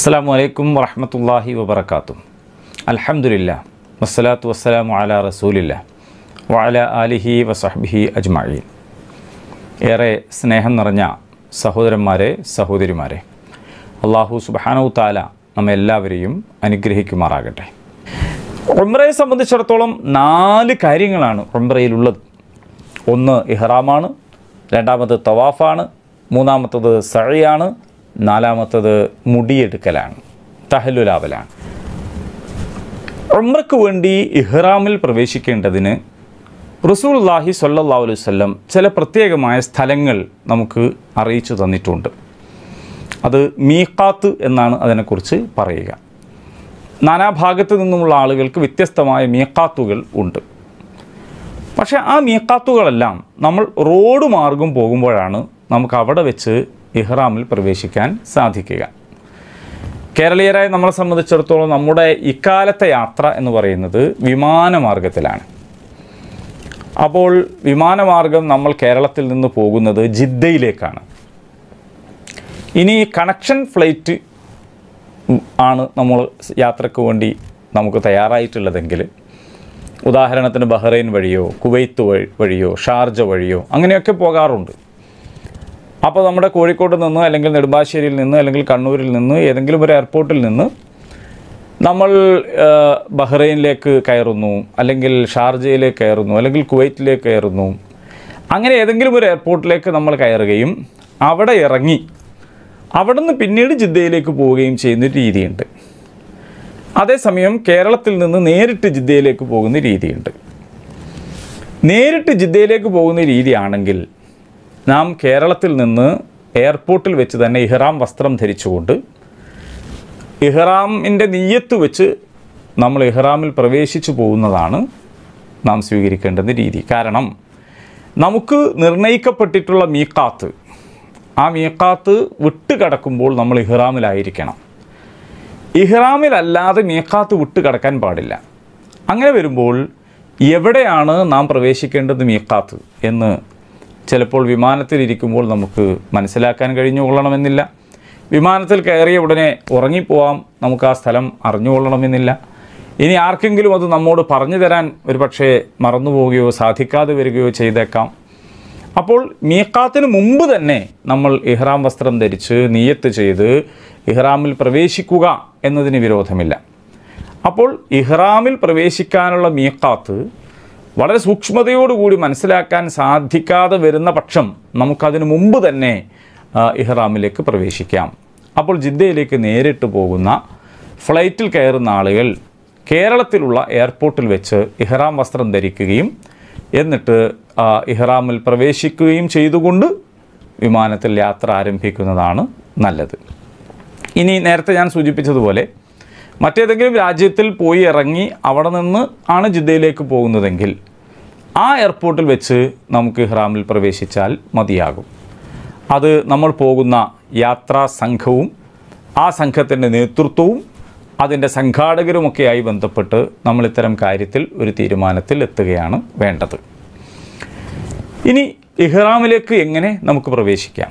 അസ്സാം വലൈക്കും വറഹമത്തല്ലാഹി വബർക്കാത്തു അൽഹംദുലില്ലാ വസ്സലാത്തു വസ്സലാമു അല റസൂലില്ല വഅല ആലിഹി വസഹ്ബിഹി അജ്മഈൻ ഏറെ സ്നേഹം നിറഞ്ഞ സഹോദരന്മാരെ സഹോദരിമാരെ അള്ളാഹു സുബാനു താല നമ്മെ എല്ലാവരെയും അനുഗ്രഹിക്കുമാറാകട്ടെ ഉംറയെ സംബന്ധിച്ചിടത്തോളം നാല് കാര്യങ്ങളാണ് ഉംറയിലുള്ളത് ഒന്ന് ഇഹ്റാമാണ് രണ്ടാമത് തവാഫാണ് മൂന്നാമത്തത് സഴയാണ് നാലാമത്തത് മുടിയെടുക്കലാണ് തഹലുലാവലാണ് ഉംറയ്ക്ക് വേണ്ടി ഇഹ്റാമിൽ പ്രവേശിക്കേണ്ടതിന് റസൂൽല്ലാഹി സല്ലാ അലൈഹി വല്ലം ചില പ്രത്യേകമായ സ്ഥലങ്ങൾ നമുക്ക് അറിയിച്ചു തന്നിട്ടുണ്ട് അത് മീക്കാത്ത് എന്നാണ് അതിനെക്കുറിച്ച് പറയുക നാനാഭാഗത്തു നിന്നുമുള്ള ആളുകൾക്ക് വ്യത്യസ്തമായ മീക്കാത്തുകൾ ഉണ്ട് പക്ഷേ ആ മീക്കാത്തുകളെല്ലാം നമ്മൾ റോഡ് മാർഗം പോകുമ്പോഴാണ് നമുക്ക് അവിടെ വെച്ച് ഇഹ്റാമിൽ പ്രവേശിക്കാൻ സാധിക്കുക കേരളീയരായ നമ്മളെ സംബന്ധിച്ചിടത്തോളം നമ്മുടെ ഇക്കാലത്തെ യാത്ര എന്ന് പറയുന്നത് വിമാനമാർഗത്തിലാണ് അപ്പോൾ വിമാനമാർഗം നമ്മൾ കേരളത്തിൽ നിന്ന് പോകുന്നത് ജിദ്ദയിലേക്കാണ് ഇനി കണക്ഷൻ ഫ്ലൈറ്റ് ആണ് നമ്മൾ യാത്രയ്ക്ക് വേണ്ടി നമുക്ക് തയ്യാറായിട്ടുള്ളതെങ്കിൽ ഉദാഹരണത്തിന് ബഹ്റൈൻ വഴിയോ കുവൈത്ത് വഴി വഴിയോ ഷാർജ വഴിയോ അങ്ങനെയൊക്കെ പോകാറുണ്ട് അപ്പോൾ നമ്മുടെ കോഴിക്കോട് നിന്ന് അല്ലെങ്കിൽ നെടുമ്പാശ്ശേരിയിൽ നിന്ന് അല്ലെങ്കിൽ കണ്ണൂരിൽ നിന്ന് ഏതെങ്കിലും ഒരു എയർപോർട്ടിൽ നിന്ന് നമ്മൾ ആ, ബഹ്റൈനിലേക്ക് കയറുന്നു അല്ലെങ്കിൽ ഷാർജയിലേക്ക് കയറുന്നു അല്ലെങ്കിൽ കുവൈറ്റിലേക്ക് കയറുന്നു അങ്ങനെ ഏതെങ്കിലും ഒരു എയർപോർട്ടിലേക്ക് നമ്മൾ കയറുകയും അവിടെ ഇറങ്ങി അവിടെ നിന്ന് പിന്നീട് ജിദ്ദയിലേക്ക് പോവുകയും ചെയ്യുന്ന രീതിയുണ്ട് അതേസമയം കേരളത്തിൽ നിന്ന് നേരിട്ട് ജിദ്ദയിലേക്ക് പോകുന്ന രീതിയുണ്ട് നേരിട്ട് ജിദ്ദയിലേക്ക് പോകുന്ന രീതിയാണെങ്കിൽ നാം കേരളത്തിൽ നിന്ന് എയർപോർട്ടിൽ വെച്ച് തന്നെ ഇഹ്റാം വസ്ത്രം ധരിച്ചുകൊണ്ട് ഇഹ്റാമിൻ്റെ നീയത്ത് വെച്ച് നമ്മൾ ഇഹ്റാമിൽ പ്രവേശിച്ചു പോകുന്നതാണ് നാം സ്വീകരിക്കേണ്ടുന്ന രീതി കാരണം നമുക്ക് നിർണയിക്കപ്പെട്ടിട്ടുള്ള മീക്കാത്ത് ആ മീക്കാത്ത് വിട്ട് കടക്കുമ്പോൾ നമ്മൾ ഇഹ്റാമിലായിരിക്കണം ഇഹ്റാമിലല്ലാതെ മീക്കാത്ത് വിട്ട് കടക്കാൻ പാടില്ല അങ്ങനെ വരുമ്പോൾ എവിടെയാണ് നാം പ്രവേശിക്കേണ്ടത് മീക്കാത്ത് എന്ന് ചിലപ്പോൾ വിമാനത്തിലിരിക്കുമ്പോൾ നമുക്ക് മനസ്സിലാക്കാൻ കഴിഞ്ഞുകൊള്ളണമെന്നില്ല വിമാനത്തിൽ കയറിയ ഉടനെ ഉറങ്ങിപ്പോവാം നമുക്ക് ആ സ്ഥലം അറിഞ്ഞുകൊള്ളണമെന്നില്ല ഇനി ആർക്കെങ്കിലും അത് നമ്മോട് പറഞ്ഞു തരാൻ ഒരു പക്ഷേ മറന്നുപോവുകയോ സാധിക്കാതെ വരികയോ ചെയ്തേക്കാം അപ്പോൾ മീക്കാത്തിന് മുമ്പ് തന്നെ നമ്മൾ ഇഹ്റാം വസ്ത്രം ധരിച്ച് നീയത്ത് ചെയ്ത് ഇഹ്റാമിൽ പ്രവേശിക്കുക എന്നതിന് വിരോധമില്ല അപ്പോൾ ഇഹ്റാമിൽ പ്രവേശിക്കാനുള്ള മീക്കാത്ത് വളരെ സൂക്ഷ്മതയോടുകൂടി മനസ്സിലാക്കാൻ സാധിക്കാതെ വരുന്ന പക്ഷം നമുക്കതിന് മുമ്പ് തന്നെ ആ, ഇഹ്റാമിലേക്ക് പ്രവേശിക്കാം അപ്പോൾ ജിദ്ദയിലേക്ക് നേരിട്ട് പോകുന്ന ഫ്ലൈറ്റിൽ കയറുന്ന ആളുകൾ കേരളത്തിലുള്ള എയർപോർട്ടിൽ വെച്ച് ഇഹ്റാം വസ്ത്രം ധരിക്കുകയും എന്നിട്ട് ആ, ഇഹ്റാമിൽ പ്രവേശിക്കുകയും ചെയ്തുകൊണ്ട് വിമാനത്തിൽ യാത്ര ആരംഭിക്കുന്നതാണ് നല്ലത് ഇനി നേരത്തെ ഞാൻ സൂചിപ്പിച്ചതുപോലെ മറ്റേതെങ്കിലും രാജ്യത്തിൽ പോയി ഇറങ്ങി അവിടെ നിന്ന് ആണ് ജിദ്ദയിലേക്ക് പോകുന്നതെങ്കിൽ ആ എയർപോർട്ടിൽ വെച്ച് നമുക്ക് ഇഹ്റാമിൽ പ്രവേശിച്ചാൽ മതിയാകും അത് നമ്മൾ പോകുന്ന യാത്രാ സംഘവും ആ സംഘത്തിൻ്റെ നേതൃത്വവും അതിൻ്റെ സംഘാടകരുമൊക്കെയായി ബന്ധപ്പെട്ട് നമ്മൾ ഇത്തരം കാര്യത്തിൽ ഒരു തീരുമാനത്തിൽ എത്തുകയാണ് വേണ്ടത് ഇനി ഇഹ്റാമിലേക്ക് എങ്ങനെ നമുക്ക് പ്രവേശിക്കാം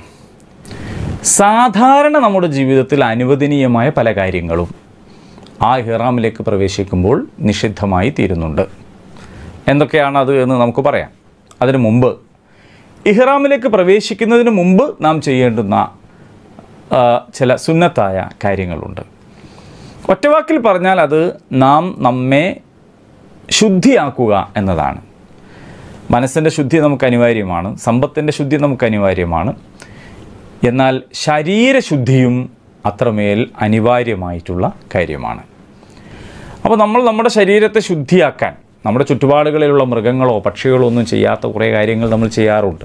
സാധാരണ നമ്മുടെ ജീവിതത്തിൽ അനുവദനീയമായ പല കാര്യങ്ങളും ആ ഇഹ്റാമിലേക്ക് പ്രവേശിക്കുമ്പോൾ നിഷിദ്ധമായി തീരുന്നുണ്ട് എന്തൊക്കെയാണ് അത് എന്ന് നമുക്ക് പറയാം അതിനു മുമ്പ് ഇഹ്റാമിലേക്ക് പ്രവേശിക്കുന്നതിന് മുമ്പ് നാം ചെയ്യേണ്ടുന്ന ആ, ചില സുന്നത്തായ കാര്യങ്ങളുണ്ട് ഒറ്റവാക്കിൽ പറഞ്ഞാൽ അത് നാം നമ്മെ ശുദ്ധിയാക്കുക എന്നതാണ് മനസ്സിൻ്റെ ശുദ്ധി നമുക്ക് അനിവാര്യമാണ് സമ്പത്തിൻ്റെ ശുദ്ധി നമുക്ക് അനിവാര്യമാണ് എന്നാൽ ശരീരശുദ്ധിയും അത്രമേൽ അനിവാര്യമായിട്ടുള്ള കാര്യമാണ് അപ്പോൾ നമ്മൾ നമ്മുടെ ശരീരത്തെ ശുദ്ധിയാക്കാൻ നമ്മുടെ ചുറ്റുപാടുകളിലുള്ള മൃഗങ്ങളോ പക്ഷികളോ ഒന്നും ചെയ്യാത്ത കുറേ കാര്യങ്ങൾ നമ്മൾ ചെയ്യാറുണ്ട്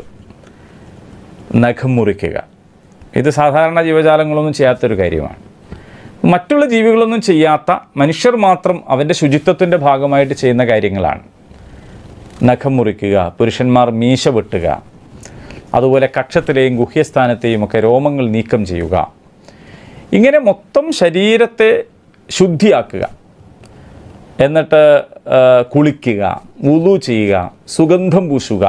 നഖം മുറിക്കുക ഇത് സാധാരണ ജീവജാലങ്ങളൊന്നും ചെയ്യാത്തൊരു കാര്യമാണ് മറ്റുള്ള ജീവികളൊന്നും ചെയ്യാത്ത മനുഷ്യർ മാത്രം അവൻ്റെ ശുചിത്വത്തിൻ്റെ ഭാഗമായിട്ട് ചെയ്യുന്ന കാര്യങ്ങളാണ് നഖം മുറിക്കുക പുരുഷന്മാർ മീശ വെട്ടുക അതുപോലെ കക്ഷത്തിലെയും ഗുഹ്യസ്ഥാനത്തെയും ഒക്കെ രോമങ്ങൾ നീക്കം ചെയ്യുക ഇങ്ങനെ മൊത്തം ശരീരത്തെ ശുദ്ധിയാക്കുക എന്നിട്ട് ആ, കുളിക്കുക വുളു ചെയ്യുക സുഗന്ധം പൂശുക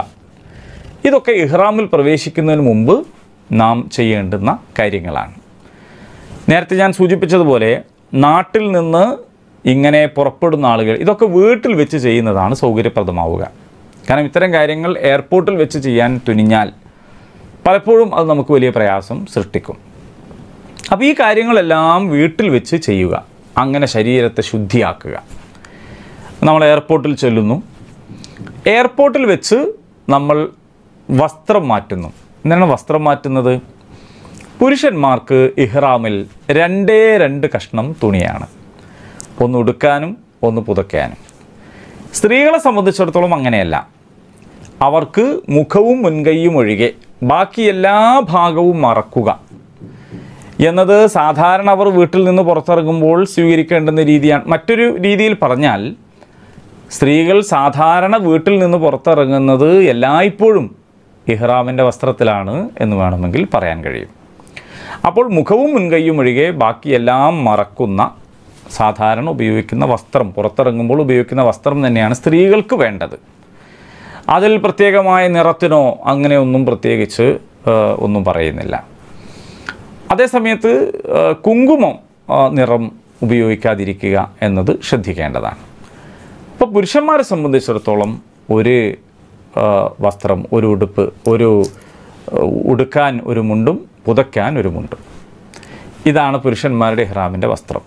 ഇതൊക്കെ ഇഹ്റാമിൽ പ്രവേശിക്കുന്നതിന് മുമ്പ് നാം ചെയ്യേണ്ടുന്ന കാര്യങ്ങളാണ് നേരത്തെ ഞാൻ സൂചിപ്പിച്ചതുപോലെ നാട്ടിൽ നിന്ന് ഇങ്ങനെ പുറപ്പെടുന്ന ആളുകൾ ഇതൊക്കെ വീട്ടിൽ വെച്ച് ചെയ്യുന്നതാണ് സൗകര്യപ്രദമാവുക കാരണം ഇത്തരം കാര്യങ്ങൾ എയർപോർട്ടിൽ വെച്ച് ചെയ്യാൻ തുനിഞ്ഞാൽ പലപ്പോഴും അത് നമുക്ക് വലിയ പ്രയാസം സൃഷ്ടിക്കും അപ്പോൾ ഈ കാര്യങ്ങളെല്ലാം വീട്ടിൽ വെച്ച് ചെയ്യുക അങ്ങനെ ശരീരത്തെ ശുദ്ധിയാക്കുക നമ്മൾ എയർപോർട്ടിൽ ചെല്ലുന്നു എയർപോർട്ടിൽ വെച്ച് നമ്മൾ വസ്ത്രം മാറ്റുന്നു എന്താണ് വസ്ത്രം മാറ്റുന്നത് പുരുഷന്മാർക്ക് ഇഹ്റാമിൽ രണ്ടേ രണ്ട് കഷ്ണം തുണിയാണ് ഒന്ന് ഉടുക്കാനും ഒന്ന് പുതയ്ക്കാനും സ്ത്രീകളെ സംബന്ധിച്ചിടത്തോളം അങ്ങനെയല്ല അവർക്ക് മുഖവും മുൻകൈയും ഒഴികെ ബാക്കി എല്ലാ ഭാഗവും മറക്കുക എന്നത് സാധാരണ അവർ വീട്ടിൽ നിന്ന് പുറത്തിറങ്ങുമ്പോൾ സ്വീകരിക്കേണ്ടുന്ന രീതിയാണ് മറ്റൊരു രീതിയിൽ പറഞ്ഞാൽ സ്ത്രീകൾ സാധാരണ വീട്ടിൽ നിന്ന് പുറത്തിറങ്ങുന്നത് എല്ലായ്പ്പോഴും ഇഹ്റാമിൻ്റെ വസ്ത്രത്തിലാണ് എന്ന് വേണമെങ്കിൽ പറയാൻ കഴിയും അപ്പോൾ മുഖവും മുൻകൈയും ഒഴികെ ബാക്കിയെല്ലാം മറക്കുന്ന സാധാരണ ഉപയോഗിക്കുന്ന വസ്ത്രം പുറത്തിറങ്ങുമ്പോൾ ഉപയോഗിക്കുന്ന വസ്ത്രം തന്നെയാണ് സ്ത്രീകൾക്ക് വേണ്ടത് അതിൽ പ്രത്യേകമായ നിറത്തിനോ അങ്ങനെയൊന്നും പ്രത്യേകിച്ച് ആ, ഒന്നും പറയുന്നില്ല അതേസമയത്ത് ആ, കുങ്കുമം ആ, നിറം ഉപയോഗിക്കാതിരിക്കുക എന്നത് ശ്രദ്ധിക്കേണ്ടതാണ് അപ്പോൾ പുരുഷന്മാരെ സംബന്ധിച്ചിടത്തോളം ഒരു ആ, വസ്ത്രം ഒരു ഉടുപ്പ് ഒരു ആ, ഉടുക്കാൻ ഒരു മുണ്ടും പുതയ്ക്കാൻ ഒരു മുണ്ടും ഇതാണ് പുരുഷന്മാരുടെ ഇഹ്റാമിൻ്റെ വസ്ത്രം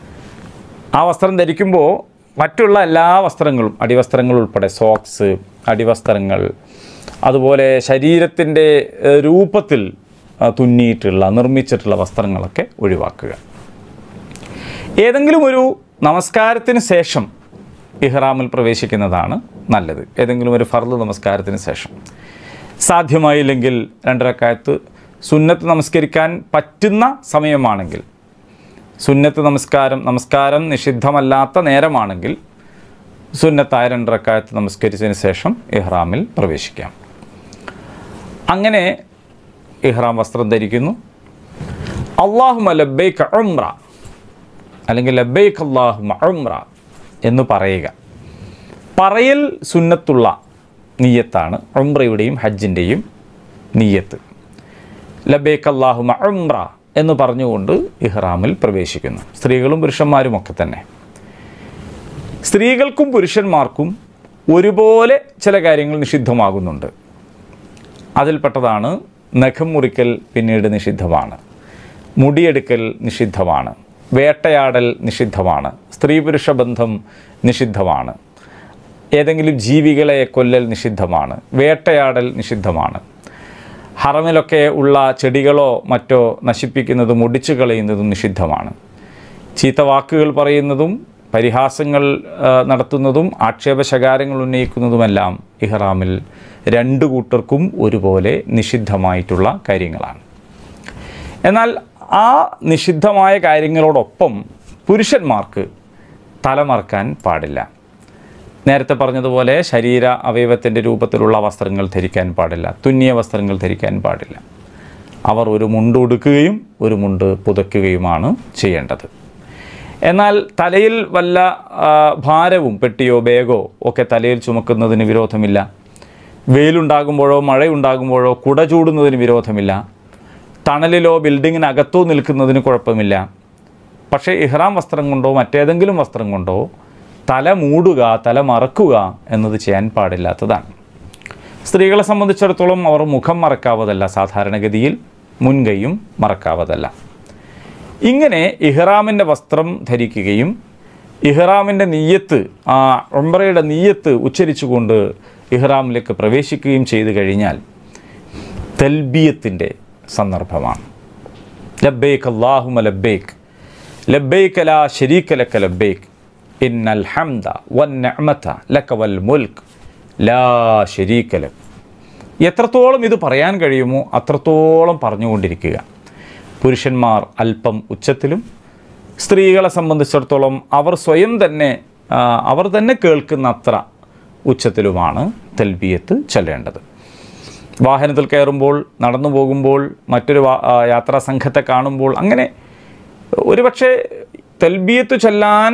ആ വസ്ത്രം ധരിക്കുമ്പോൾ മറ്റുള്ള എല്ലാ വസ്ത്രങ്ങളും അടിവസ്ത്രങ്ങൾ ഉൾപ്പെടെ സോക്സ് അടിവസ്ത്രങ്ങൾ അതുപോലെ ശരീരത്തിൻ്റെ ഏഹ്, രൂപത്തിൽ ആ, തുന്നിയിട്ടുള്ള നിർമ്മിച്ചിട്ടുള്ള വസ്ത്രങ്ങളൊക്കെ ഒഴിവാക്കുക ഏതെങ്കിലും ഒരു നമസ്കാരത്തിന് ശേഷം ഇഹ്റാമിൽ പ്രവേശിക്കുന്നതാണ് നല്ലത് ഏതെങ്കിലും ഒരു ഫർദ് നമസ്കാരത്തിന് ശേഷം സാധ്യമായില്ലെങ്കിൽ രണ്ടരക്കാലത്ത് സുന്നത്ത് നമസ്കരിക്കാൻ പറ്റുന്ന സമയമാണെങ്കിൽ സുന്നത്ത് നമസ്കാരം നമസ്കാരം നിഷിദ്ധമല്ലാത്ത നേരമാണെങ്കിൽ സുന്നത്തായ രണ്ടരക്കാലത്ത് നമസ്കരിച്ചതിന് ശേഷം ഇഹ്റാമിൽ പ്രവേശിക്കാം അങ്ങനെ ഇഹ്റാം വസ്ത്രം ധരിക്കുന്നു അള്ളാഹുമ ലബൈക്ക് ഉംറ അല്ലെങ്കിൽ ലബൈക്ക് അള്ളാഹുമ ഉംറ എന്ന് പറയുക പറയൽ സുന്നത്തുള്ള നീയത്താണ് ഉംറയുടെയും ഹജ്ജിൻ്റെയും നീയത്ത് ലബേക്ക് അള്ളാഹുമ ഉംറ എന്ന് പറഞ്ഞുകൊണ്ട് ഇഹ്റാമിൽ പ്രവേശിക്കുന്നു സ്ത്രീകളും പുരുഷന്മാരും ഒക്കെ തന്നെ സ്ത്രീകൾക്കും പുരുഷന്മാർക്കും ഒരുപോലെ ചില കാര്യങ്ങൾ നിഷിദ്ധമാകുന്നുണ്ട് അതിൽപ്പെട്ടതാണ് നഖം മുറിക്കൽ പിന്നീട് നിഷിദ്ധമാണ് മുടിയെടുക്കൽ നിഷിദ്ധമാണ് വേട്ടയാടൽ നിഷിദ്ധമാണ് സ്ത്രീ പുരുഷ ബന്ധം നിഷിദ്ധമാണ് ഏതെങ്കിലും ജീവികളെ കൊല്ലൽ നിഷിദ്ധമാണ് വേട്ടയാടൽ നിഷിദ്ധമാണ് ഹറമിലൊക്കെ ഉള്ള ചെടികളോ മറ്റോ നശിപ്പിക്കുന്നതും ഒടിച്ചു കളയുന്നതും നിഷിദ്ധമാണ് ചീത്ത വാക്കുകൾ പറയുന്നതും പരിഹാസങ്ങൾ ആ, നടത്തുന്നതും ആക്ഷേപശകാരങ്ങൾ ഉന്നയിക്കുന്നതുമെല്ലാം ഇഹ്റാമിൽ രണ്ടു കൂട്ടർക്കും ഒരുപോലെ നിഷിദ്ധമായിട്ടുള്ള കാര്യങ്ങളാണ് എന്നാൽ ആ നിഷിദ്ധമായ കാര്യങ്ങളോടൊപ്പം പുരുഷന്മാർക്ക് തലമറക്കാൻ പാടില്ല നേരത്തെ പറഞ്ഞതുപോലെ ശരീര അവയവത്തിൻ്റെ രൂപത്തിലുള്ള വസ്ത്രങ്ങൾ ധരിക്കാൻ പാടില്ല തുന്നിയ വസ്ത്രങ്ങൾ ധരിക്കാൻ പാടില്ല അവർ ഒരു മുണ്ട് ഉടുക്കുകയും ഒരു മുണ്ട് പുതയ്ക്കുകയുമാണ് ചെയ്യേണ്ടത് എന്നാൽ തലയിൽ വല്ല ആ, ഭാരവും പെട്ടിയോ ബാഗോ ഒക്കെ തലയിൽ ചുമക്കുന്നതിന് വിരോധമില്ല വെയിലുണ്ടാകുമ്പോഴോ മഴയുണ്ടാകുമ്പോഴോ കുട ചൂടുന്നതിന് വിരോധമില്ല തണലിലോ ബിൽഡിങ്ങിനകത്തോ നിൽക്കുന്നതിന് കുഴപ്പമില്ല പക്ഷേ ഇഹ്റാം വസ്ത്രം കൊണ്ടോ മറ്റേതെങ്കിലും വസ്ത്രം കൊണ്ടോ തല മൂടുക തല മറക്കുക എന്നത് ചെയ്യാൻ പാടില്ലാത്തതാണ് സ്ത്രീകളെ സംബന്ധിച്ചിടത്തോളം അവർ മുഖം മറക്കാവതല്ല സാധാരണഗതിയിൽ മുൻകൈയും മറക്കാവതല്ല ഇങ്ങനെ ഇഹ്റാമിൻ്റെ വസ്ത്രം ധരിക്കുകയും ഇഹ്റാമിൻ്റെ നീയത്ത് ആ ഉംറയുടെ നീയത്ത് ഉച്ചരിച്ചുകൊണ്ട് ഇഹ്റാമിലേക്ക് പ്രവേശിക്കുകയും ചെയ്തു കഴിഞ്ഞാൽ തൽബിയത്തിൻ്റെ സന്ദർഭമാണ് ലബ്ബേക്ക് അള്ളാഹുമ ലബ്ബേക്ക് ലബ്ബേക്ക് ലാ ശരീക ലക ലബ്ബേക്ക് ഇന്നൽ ഹംദ വന്നഅമത ലക വൽ മുൽക്ക് ലാ ശരീക ലക് എത്രത്തോളം ഇത് പറയാൻ കഴിയുമോ അത്രത്തോളം പറഞ്ഞുകൊണ്ടിരിക്കുക പുരുഷന്മാർ അല്പം ഉച്ചത്തിലും സ്ത്രീകളെ സംബന്ധിച്ചിടത്തോളം അവർ സ്വയം തന്നെ ആ, അവർ തന്നെ കേൾക്കുന്ന അത്ര ഉച്ചത്തിലുമാണ് തൽബിയത്ത് ചൊല്ലേണ്ടത് വാഹനത്തിൽ കയറുമ്പോൾ നടന്നു പോകുമ്പോൾ മറ്റൊരു വാ- ആ, യാത്രാ സംഘത്തെ കാണുമ്പോൾ അങ്ങനെ ഒരുപക്ഷെ തൽബിയത്ത് ചൊല്ലാൻ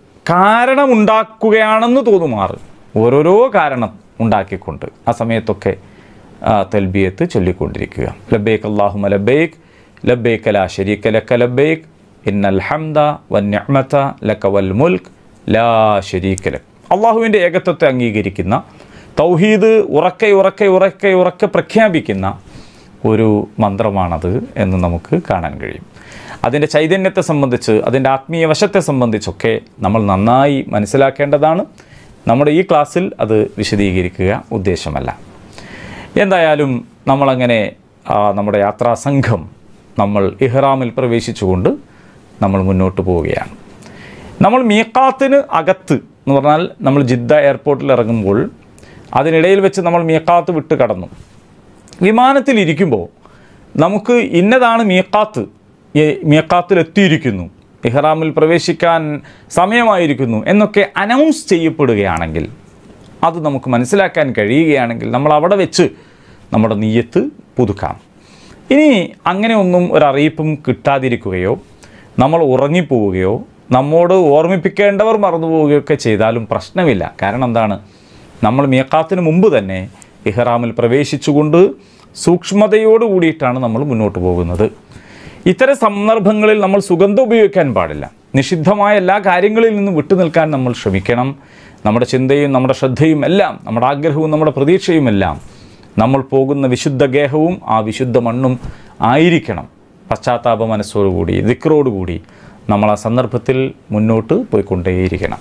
കാരണമുണ്ടാക്കുകയാണെന്ന് തോന്നുമാറ് ഓരോരോ കാരണം ഉണ്ടാക്കിക്കൊണ്ട് ആ സമയത്തൊക്കെ ആ, തൽബിയത്ത് ചൊല്ലിക്കൊണ്ടിരിക്കുക ലബേക്ക് അള്ളാഹുമ ലബേക്ക് ലബേക്ക് ലാ ഷരീക്ക ലക്ക ലബേക്ക് ഇന്നൽ ഹംദ വൻ നിഅ്മത ലക വൽ മുൽക്ക് ലാ ഷരീക്ക ലക് അള്ളാഹുവിൻ്റെ ഏകത്വത്തെ അംഗീകരിക്കുന്ന തൗഹീദ് ഉറക്കെ ഉറക്കെ ഉറക്കെ ഉറക്കെ പ്രഖ്യാപിക്കുന്ന ഒരു മന്ത്രമാണത് എന്ന് നമുക്ക് കാണാൻ കഴിയും അതിൻ്റെ ചൈതന്യത്തെ സംബന്ധിച്ച് അതിൻ്റെ ആത്മീയ വശത്തെ സംബന്ധിച്ചൊക്കെ നമ്മൾ നന്നായി മനസ്സിലാക്കേണ്ടതാണ് നമ്മുടെ ഈ ക്ലാസ്സിൽ അത് വിശദീകരിക്കുക ഉദ്ദേശമല്ല എന്തായാലും നമ്മളങ്ങനെ ആ, നമ്മുടെ യാത്രാ സംഘം നമ്മൾ ഇഹ്റാമിൽ പ്രവേശിച്ചുകൊണ്ട് നമ്മൾ മുന്നോട്ട് പോവുകയാണ് നമ്മൾ മീക്കാത്തിന് അകത്ത് എന്ന് പറഞ്ഞാൽ നമ്മൾ ജിദ്ദ എയർപോർട്ടിൽ ഇറങ്ങുമ്പോൾ അതിനിടയിൽ വെച്ച് നമ്മൾ മീക്കാത്ത് വിട്ട് കടന്നു വിമാനത്തിലിരിക്കുമ്പോൾ നമുക്ക് ഇന്നതാണ് മീക്കാത്ത് ഈ മീക്കാത്തിൽ എത്തിയിരിക്കുന്നു ഇഹ്റാമിൽ പ്രവേശിക്കാൻ സമയമായിരിക്കുന്നു എന്നൊക്കെ അനൗൺസ് ചെയ്യപ്പെടുകയാണെങ്കിൽ അത് നമുക്ക് മനസ്സിലാക്കാൻ കഴിയുകയാണെങ്കിൽ നമ്മൾ അവിടെ വെച്ച് നമ്മുടെ നീയത്ത് പുതുക്കാം ഇനി അങ്ങനെ ഒന്നും ഒരറിയിപ്പും കിട്ടാതിരിക്കുകയോ നമ്മൾ ഉറങ്ങിപ്പോവുകയോ നമ്മോട് ഓർമ്മിപ്പിക്കേണ്ടവർ മറന്നു പോവുകയൊക്കെ ചെയ്താലും പ്രശ്നമില്ല കാരണം എന്താണ് നമ്മൾ മീക്കാത്തിന് മുമ്പ് തന്നെ ഇഹ്റാമിൽ പ്രവേശിച്ചുകൊണ്ട് സൂക്ഷ്മതയോട് കൂടിയിട്ടാണ് നമ്മൾ മുന്നോട്ട് പോകുന്നത് ഇത്തരം സന്ദർഭങ്ങളിൽ നമ്മൾ സുഗന്ധം ഉപയോഗിക്കാൻ പാടില്ല നിഷിദ്ധമായ എല്ലാ കാര്യങ്ങളിൽ നിന്നും വിട്ടുനിൽക്കാൻ നമ്മൾ ശ്രമിക്കണം നമ്മുടെ ചിന്തയും നമ്മുടെ ശ്രദ്ധയും എല്ലാം നമ്മുടെ ആഗ്രഹവും നമ്മുടെ പ്രതീക്ഷയും എല്ലാം നമ്മൾ പോകുന്ന വിശുദ്ധ ഗേഹവും ആ വിശുദ്ധ മണ്ണും ആയിരിക്കണം പശ്ചാത്താപ മനസ്സോടുകൂടി ദിക്റോടുകൂടി നമ്മൾ ആ സന്ദർഭത്തിൽ മുന്നോട്ട് പോയിക്കൊണ്ടേയിരിക്കണം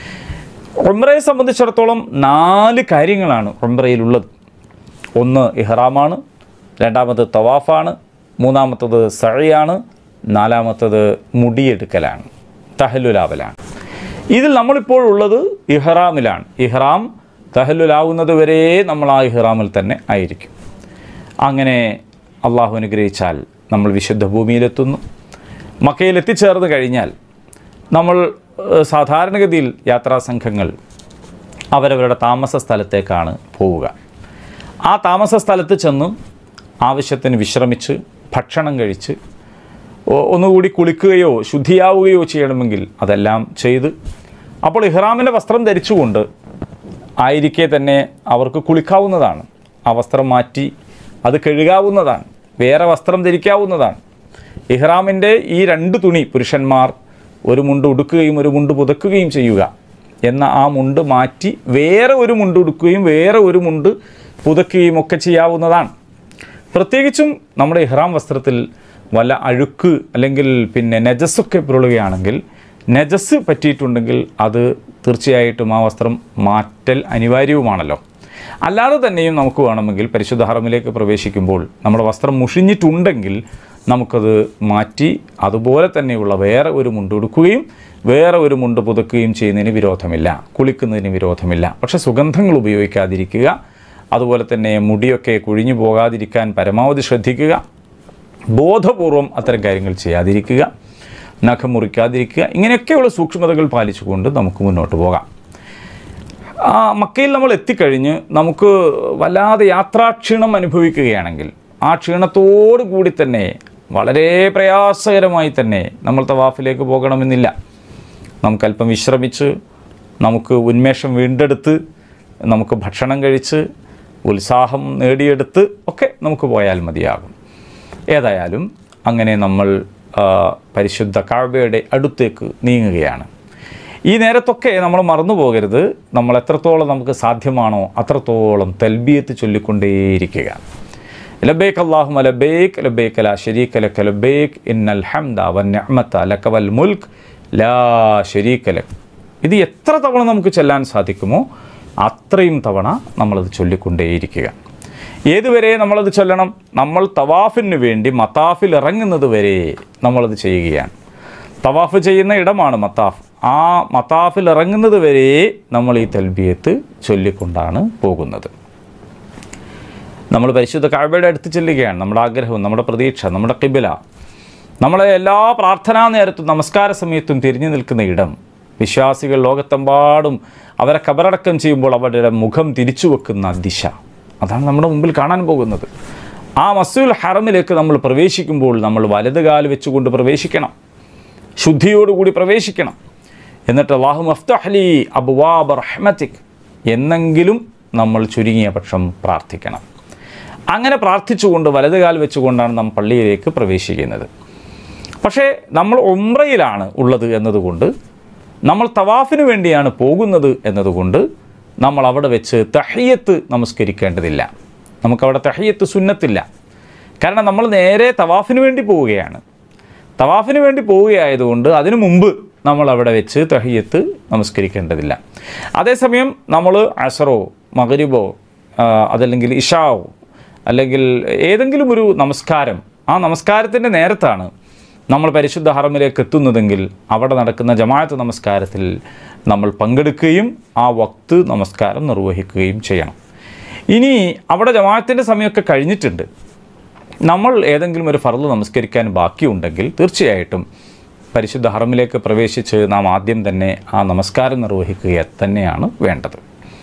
ഒമ്രയെ സംബന്ധിച്ചിടത്തോളം നാല് കാര്യങ്ങളാണ് ഒമ്രയിലുള്ളത് ഒന്ന് ഇഹ്റാമാണ് രണ്ടാമത് തവാഫാണ് മൂന്നാമത്തത് സഴയാണ് നാലാമത്തത് മുടിയെടുക്കലാണ് തഹല്ലുലാവലാണ് ഇതിൽ നമ്മളിപ്പോൾ ഉള്ളത് ഇഹ്റാമിലാണ് ഇഹ്റാം തഹല്ലുലാവുന്നത് വരെ നമ്മൾ ആ ഇഹ്റാമിൽ തന്നെ ആയിരിക്കും അങ്ങനെ അള്ളാഹു അനുഗ്രഹിച്ചാൽ നമ്മൾ വിശുദ്ധ ഭൂമിയിലെത്തുന്നു മക്കയിൽ എത്തിച്ചേർന്ന് കഴിഞ്ഞാൽ നമ്മൾ ഏഹ്, സാധാരണഗതിയിൽ യാത്രാ സംഘങ്ങൾ അവരവരുടെ താമസ സ്ഥലത്തേക്കാണ് പോവുക ആ താമസ സ്ഥലത്ത് ചെന്ന് ആവശ്യത്തിന് വിശ്രമിച്ച് ഭക്ഷണം കഴിച്ച് ഒ- ഒന്നുകൂടി കുളിക്കുകയോ ശുദ്ധിയാവുകയോ ചെയ്യണമെങ്കിൽ അതെല്ലാം ചെയ്ത് അപ്പോൾ ഇഹ്റാമിൻ്റെ വസ്ത്രം ധരിച്ചുകൊണ്ട് ആയിരിക്കെ തന്നെ അവർക്ക് കുളിക്കാവുന്നതാണ് ആ വസ്ത്രം മാറ്റി അത് കഴുകാവുന്നതാണ് വേറെ വസ്ത്രം ധരിക്കാവുന്നതാണ് ഇഹ്റാമിൻ്റെ ഈ രണ്ട് തുണി പുരുഷന്മാർ ഒരു മുണ്ട് ഉടുക്കുകയും ഒരു മുണ്ട് പുതക്കുകയും ചെയ്യുക എന്ന ആ മുണ്ട് മാറ്റി വേറെ ഒരു മുണ്ട് ഉടുക്കുകയും വേറെ ഒരു മുണ്ട് പുതക്കുകയും ഒക്കെ ചെയ്യാവുന്നതാണ് പ്രത്യേകിച്ചും നമ്മുടെ ഇഹ്റാം വസ്ത്രത്തിൽ വല്ല അഴുക്ക് അല്ലെങ്കിൽ പിന്നെ നജസ്സൊക്കെ പുരളുകയാണെങ്കിൽ നജസ് പറ്റിയിട്ടുണ്ടെങ്കിൽ അത് തീർച്ചയായിട്ടും ആ വസ്ത്രം മാറ്റൽ അനിവാര്യവുമാണല്ലോ അല്ലാതെ തന്നെയും നമുക്ക് വേണമെങ്കിൽ പരിശുദ്ധ ഹറമിലേക്ക് പ്രവേശിക്കുമ്പോൾ നമ്മുടെ വസ്ത്രം മുഷിഞ്ഞിട്ടുണ്ടെങ്കിൽ നമുക്കത് മാറ്റി അതുപോലെ തന്നെയുള്ള വേറെ ഒരു മുണ്ട് ഉടുക്കുകയും വേറെ ഒരു മുണ്ട് പുതുക്കുകയും ചെയ്യുന്നതിന് വിരോധമില്ല കുളിക്കുന്നതിന് വിരോധമില്ല പക്ഷേ സുഗന്ധങ്ങൾ ഉപയോഗിക്കാതിരിക്കുക അതുപോലെ തന്നെ മുടിയൊക്കെ കുഴിഞ്ഞു പോകാതിരിക്കാൻ പരമാവധി ശ്രദ്ധിക്കുക ബോധപൂർവം അത്തരം കാര്യങ്ങൾ ചെയ്യാതിരിക്കുക നഖം മുറിക്കാതിരിക്കുക ഇങ്ങനെയൊക്കെയുള്ള സൂക്ഷ്മതകൾ പാലിച്ചുകൊണ്ട് നമുക്ക് മുന്നോട്ട് പോകാം ആ മക്കയിൽ നമ്മൾ എത്തിക്കഴിഞ്ഞ് നമുക്ക് വല്ലാതെ യാത്രാക്ഷീണം അനുഭവിക്കുകയാണെങ്കിൽ ആ ക്ഷീണത്തോടു കൂടി തന്നെ വളരെ പ്രയാസകരമായി തന്നെ നമ്മൾ തവാഫിലേക്ക് പോകണമെന്നില്ല നമുക്കല്പം വിശ്രമിച്ച് നമുക്ക് ഉന്മേഷം വീണ്ടെടുത്ത് നമുക്ക് ഭക്ഷണം കഴിച്ച് ഉത്സാഹം നേടിയെടുത്ത് ഒക്കെ നമുക്ക് പോയാൽ മതിയാകും ഏതായാലും അങ്ങനെ നമ്മൾ ആ, പരിശുദ്ധ കാഴ്ബയുടെ അടുത്തേക്ക് നീങ്ങുകയാണ് ഈ നേരത്തൊക്കെ നമ്മൾ മറന്നു പോകരുത് നമ്മൾ എത്രത്തോളം നമുക്ക് സാധ്യമാണോ അത്രത്തോളം തൽബിയത്ത് ചൊല്ലിക്കൊണ്ടേയിരിക്കുക ലബേക്ക് അള്ളാഹുമ ലബേക്ക് ലബേക്ക് ലാ ഷരീക ലക ലബേക്ക് ഇന്നൽ ഹംദ വൻ നിഅമത ലക വൽ മുൽക്ക് ലാ ഷരീക ലക് ഇത് എത്ര തവണ നമുക്ക് ചെല്ലാൻ സാധിക്കുമോ അത്രയും തവണ നമ്മളത് ചൊല്ലിക്കൊണ്ടേയിരിക്കുക ഏതുവരെ നമ്മളത് ചൊല്ലണം നമ്മൾ തവാഫിന് വേണ്ടി മത്താഫിൽ ഇറങ്ങുന്നത് വരെ നമ്മളത് ചെയ്യുകയാണ് തവാഫ് ചെയ്യുന്ന ഇടമാണ് മത്താഫ് ആ മത്താഫിൽ ഇറങ്ങുന്നത് വരെ നമ്മൾ ഈ തൽബിയത്ത് ചൊല്ലിക്കൊണ്ടാണ് പോകുന്നത് നമ്മൾ പരിശുദ്ധ കാഴ്ബയുടെ അടുത്ത് ചെല്ലുകയാണ് നമ്മുടെ ആഗ്രഹവും നമ്മുടെ പ്രതീക്ഷ നമ്മുടെ കിബില നമ്മളെ എല്ലാ പ്രാർത്ഥനാ നേരത്തും നമസ്കാര സമയത്തും തിരിഞ്ഞു നിൽക്കുന്ന ഇടം വിശ്വാസികൾ ലോകത്തെമ്പാടും അവരെ കബറടക്കം ചെയ്യുമ്പോൾ അവരുടെ മുഖം തിരിച്ചു വെക്കുന്ന ദിശ അതാണ് നമ്മുടെ മുമ്പിൽ കാണാൻ പോകുന്നത് ആ മസൂൽ ഹറമിലേക്ക് നമ്മൾ പ്രവേശിക്കുമ്പോൾ നമ്മൾ വലത് കാല് വെച്ചുകൊണ്ട് പ്രവേശിക്കണം ശുദ്ധിയോടുകൂടി പ്രവേശിക്കണം എന്നിട്ട് അള്ളാഹു മഫ്തഹ്ലി അബുവാബ് റഹ്മത്തിക് എന്നെങ്കിലും നമ്മൾ ചുരുങ്ങിയ പക്ഷം പ്രാർത്ഥിക്കണം അങ്ങനെ പ്രാർത്ഥിച്ചുകൊണ്ട് വലതുകാൽ വെച്ചുകൊണ്ടാണ് നാം പള്ളിയിലേക്ക് പ്രവേശിക്കുന്നത് പക്ഷേ നമ്മൾ ഉംറയിലാണ് ഉള്ളത് എന്നതുകൊണ്ട് നമ്മൾ തവാഫിന് വേണ്ടിയാണ് പോകുന്നത് എന്നതുകൊണ്ട് നമ്മൾ അവിടെ വെച്ച് തഹയ്യത്ത് നമസ്കരിക്കേണ്ടതില്ല നമുക്കവിടെ തഹയ്യത്ത് സുന്നത്തില്ല കാരണം നമ്മൾ നേരെ തവാഫിന് വേണ്ടി പോവുകയാണ് തവാഫിന് വേണ്ടി പോവുകയായതുകൊണ്ട് അതിനു മുമ്പ് നമ്മൾ അവിടെ വെച്ച് തഹിയത്ത് നമസ്കരിക്കേണ്ടതില്ല അതേസമയം നമ്മൾ അസറോ മകരിബോ അതല്ലെങ്കിൽ ഇഷാവോ അല്ലെങ്കിൽ ഏതെങ്കിലും ഒരു നമസ്കാരം ആ നമസ്കാരത്തിൻ്റെ നേരത്താണ് നമ്മൾ പരിശുദ്ധ ഹറമിലേക്ക് എത്തുന്നതെങ്കിൽ അവിടെ നടക്കുന്ന ജമാഅത്ത് നമസ്കാരത്തിൽ നമ്മൾ പങ്കെടുക്കുകയും ആ വക്ത് നമസ്കാരം നിർവഹിക്കുകയും ചെയ്യണം ഇനി അവിടെ ജമാഅത്തിൻ്റെ സമയമൊക്കെ കഴിഞ്ഞിട്ടുണ്ട് നമ്മൾ ഏതെങ്കിലും ഒരു ഫർദ് നമസ്കരിക്കാൻ ബാക്കിയുണ്ടെങ്കിൽ തീർച്ചയായിട്ടും പരിശുദ്ധ ഹറമിലേക്ക് പ്രവേശിച്ച് നാം ആദ്യം തന്നെ ആ നമസ്കാരം നിർവഹിക്കുക തന്നെയാണ് വേണ്ടത്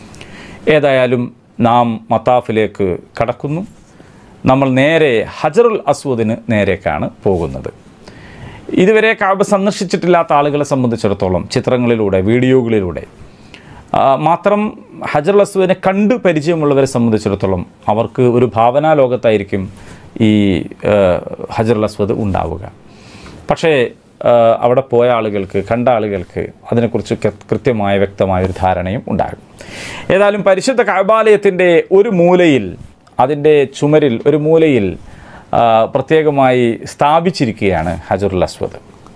ഏതായാലും നാം മത്താഫിലേക്ക് കടക്കുന്നു നമ്മൾ നേരെ ഹജറുൽ അസ്വദിന് നേരേക്കാണ് പോകുന്നത് ഇതുവരെ കാബ സന്ദർശിച്ചിട്ടില്ലാത്ത ആളുകളെ സംബന്ധിച്ചിടത്തോളം ചിത്രങ്ങളിലൂടെ വീഡിയോകളിലൂടെ ആ, മാത്രം ഹജർ അസ്വദിനെ കണ്ട് പരിചയമുള്ളവരെ സംബന്ധിച്ചിടത്തോളം അവർക്ക് ഒരു ഭാവനാ ലോകത്തായിരിക്കും ഈ ആ, ഹജർ അസ്വദ് ഉണ്ടാവുക പക്ഷേ ആ, അവിടെ പോയ ആളുകൾക്ക് കണ്ട ആളുകൾക്ക് അതിനെക്കുറിച്ച് കൃ- കൃത്യമായ വ്യക്തമായ ഒരു ധാരണയും ഉണ്ടാകും ഏതായാലും പരിശുദ്ധ കഴബാലയത്തിൻ്റെ ഒരു മൂലയിൽ അതിൻ്റെ ചുമരിൽ ഒരു മൂലയിൽ ആ, പ്രത്യേകമായി സ്ഥാപിച്ചിരിക്കുകയാണ് ഹജറുൽ അസ്വദ്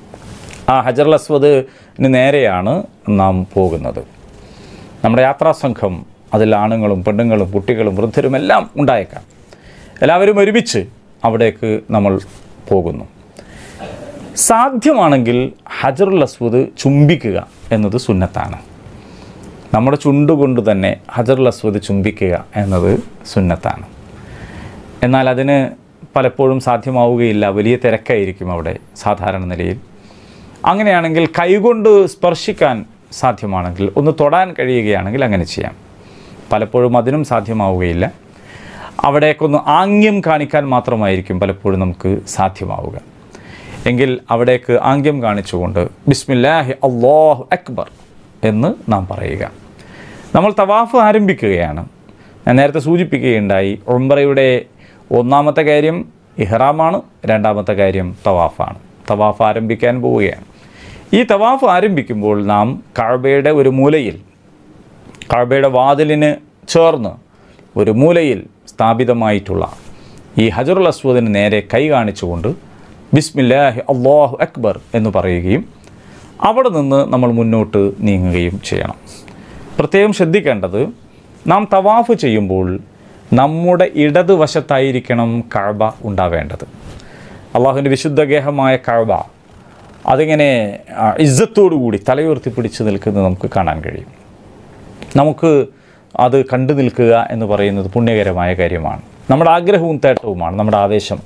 ആ ഹജറുൽ അസ്വദിന് നേരെയാണ് നാം പോകുന്നത് നമ്മുടെ യാത്രാ സംഘം അതിൽ ആണുങ്ങളും പെണ്ണുങ്ങളും കുട്ടികളും വൃദ്ധരും എല്ലാം ഉണ്ടായേക്കാം എല്ലാവരും ഒരുമിച്ച് അവിടേക്ക് നമ്മൾ പോകുന്നു സാധ്യമാണെങ്കിൽ ഹജറുൽ അസ്വദ് ചുംബിക്കുക എന്നത് സുന്നത്താണ് നമ്മുടെ ചുണ്ടുകൊണ്ട് തന്നെ ഹജറുൽ അസ്വദ് ചുംബിക്കുക എന്നത് സുന്നത്താണ് എന്നാൽ അതിന് പലപ്പോഴും സാധ്യമാവുകയില്ല വലിയ തിരക്കായിരിക്കും അവിടെ സാധാരണ നിലയിൽ അങ്ങനെയാണെങ്കിൽ കൈകൊണ്ട് സ്പർശിക്കാൻ സാധ്യമാണെങ്കിൽ ഒന്ന് തൊടാൻ കഴിയുകയാണെങ്കിൽ അങ്ങനെ ചെയ്യാം പലപ്പോഴും അതിനും സാധ്യമാവുകയില്ല അവിടേക്കൊന്ന് ആംഗ്യം കാണിക്കാൻ മാത്രമായിരിക്കും പലപ്പോഴും നമുക്ക് സാധ്യമാവുക എങ്കിൽ അവിടേക്ക് ആംഗ്യം കാണിച്ചുകൊണ്ട് ബിസ്മില്ലാഹി അള്ളാഹു അക്ബർ എന്ന് നാം പറയുക നമ്മൾ തവാഫ് ആരംഭിക്കുകയാണ് ഞാൻ നേരത്തെ സൂചിപ്പിക്കുകയുണ്ടായി ഉംറയുടെ ഒന്നാമത്തെ കാര്യം ഇഹ്റാമാണ് രണ്ടാമത്തെ കാര്യം തവാഫാണ് തവാഫ് ആരംഭിക്കാൻ പോവുകയാണ് ഈ തവാഫ് ആരംഭിക്കുമ്പോൾ നാം കഴബയുടെ ഒരു മൂലയിൽ കഴബയുടെ വാതിലിന് ചേർന്ന് ഒരു മൂലയിൽ സ്ഥാപിതമായിട്ടുള്ള ഈ ഹജറുൽ അസ്വദിന് നേരെ കൈ കാണിച്ചുകൊണ്ട് ബിസ്മില്ലാഹി അള്ളാഹു അക്ബർ എന്ന് പറയുകയും അവിടെ നിന്ന് നമ്മൾ മുന്നോട്ട് നീങ്ങുകയും ചെയ്യണം പ്രത്യേകം ശ്രദ്ധിക്കേണ്ടത് നാം തവാഫ് ചെയ്യുമ്പോൾ നമ്മുടെ ഇടതുവശത്തായിരിക്കണം കഴബ ഉണ്ടാവേണ്ടത് അള്ളാഹുവിൻ്റെ വിശുദ്ധഗേഹമായ കഴബ അതിങ്ങനെ ആ, ഇജ്ജത്തോടുകൂടി തലയുയർത്തി പിടിച്ച് നിൽക്കുന്നത് നമുക്ക് കാണാൻ കഴിയും നമുക്ക് അത് കണ്ടു നിൽക്കുക എന്ന് പറയുന്നത് പുണ്യകരമായ കാര്യമാണ് നമ്മുടെ ആഗ്രഹവും തേട്ടവുമാണ് നമ്മുടെ ആവേശം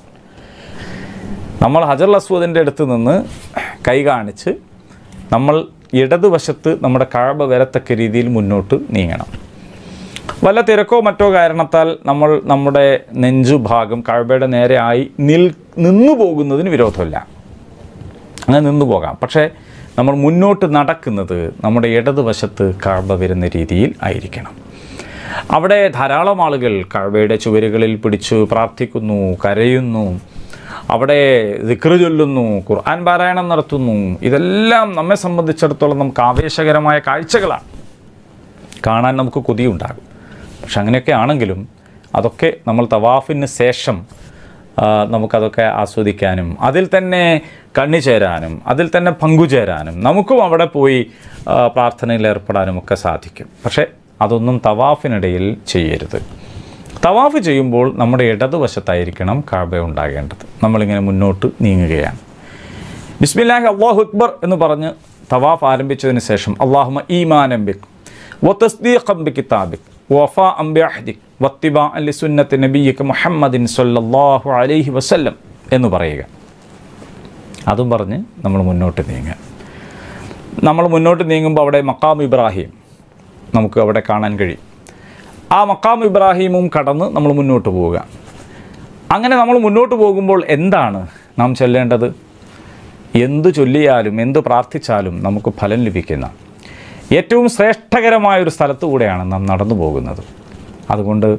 നമ്മൾ ഹജർ അസ്വദിൻ്റെ അടുത്ത് നിന്ന് കൈ കാണിച്ച് നമ്മൾ ഇടതുവശത്ത് നമ്മുടെ കഴബ വരത്തക്ക രീതിയിൽ മുന്നോട്ട് നീങ്ങണം വല്ല തിരക്കോ മറ്റോ കാരണത്താൽ നമ്മൾ നമ്മുടെ നെഞ്ചു ഭാഗം കഴബയുടെ നേരെ ആയി നിൽ നിന്നു പോകുന്നതിന് വിരോധമില്ല അങ്ങനെ നിന്നു പോകാം പക്ഷേ നമ്മൾ മുന്നോട്ട് നടക്കുന്നത് നമ്മുടെ ഇടതുവശത്ത് കഴബ വരുന്ന രീതിയിൽ ആയിരിക്കണം അവിടെ ധാരാളം ആളുകൾ കഴബയുടെ ചുവരുകളിൽ പിടിച്ചു പ്രാർത്ഥിക്കുന്നു കരയുന്നു അവിടെ ദിക്റ് ചൊല്ലുന്നു ഖുർആൻ പാരായണം നടത്തുന്നു ഇതെല്ലാം നമ്മെ സംബന്ധിച്ചിടത്തോളം നമുക്ക് ആവേശകരമായ കാഴ്ചകളാണ് കാണാൻ നമുക്ക് കൊതിയുണ്ടാകും പക്ഷെ അങ്ങനെയൊക്കെ ആണെങ്കിലും അതൊക്കെ നമ്മൾ തവാഫിന് ശേഷം ആ, നമുക്കതൊക്കെ ആസ്വദിക്കാനും അതിൽ തന്നെ കണ്ണിച്ചേരാനും അതിൽ തന്നെ പങ്കുചേരാനും നമുക്കും അവിടെ പോയി ആ, പ്രാർത്ഥനയിൽ ഏർപ്പെടാനും ഒക്കെ സാധിക്കും പക്ഷേ അതൊന്നും തവാഫിനിടയിൽ ചെയ്യരുത് തവാഫ് ചെയ്യുമ്പോൾ നമ്മുടെ ഇടതുവശത്തായിരിക്കണം കാബ ഉണ്ടാകേണ്ടത് നമ്മളിങ്ങനെ മുന്നോട്ട് നീങ്ങുകയാണ് ബിസ്മില്ലാഹി അള്ളാഹു അക്ബർ എന്ന് പറഞ്ഞ് തവാഫ് ആരംഭിച്ചതിന് ശേഷം അള്ളാഹുമ ഈമാനം ബിക് വതസ്ദീഖം ബി കിതാബിക് വഫ അംബിഅഹ്ദിക് വത്തിബാ അലി സുന്നത്ത് നബിയ്ക്ക് മുഹമ്മദിൻ സല്ലല്ലാഹു അലൈഹി വസല്ലം എന്ന് പറയുക അതും പറഞ്ഞ് നമ്മൾ മുന്നോട്ട് നീങ്ങുക നമ്മൾ മുന്നോട്ട് നീങ്ങുമ്പോൾ അവിടെ മക്കാം ഇബ്രാഹിം നമുക്ക് അവിടെ കാണാൻ കഴിയും ആ മക്കാം ഇബ്രാഹിമും കടന്ന് നമ്മൾ മുന്നോട്ട് പോവുക അങ്ങനെ നമ്മൾ മുന്നോട്ട് പോകുമ്പോൾ എന്താണ് നാം ചൊല്ലേണ്ടത് എന്തു ചൊല്ലിയാലും എന്ത് പ്രാർത്ഥിച്ചാലും നമുക്ക് ഫലം ലഭിക്കുന്ന ഏറ്റവും ശ്രേഷ്ഠകരമായ ഒരു സ്ഥലത്തു കൂടെയാണ് നാം നടന്നു പോകുന്നത് അതുകൊണ്ട്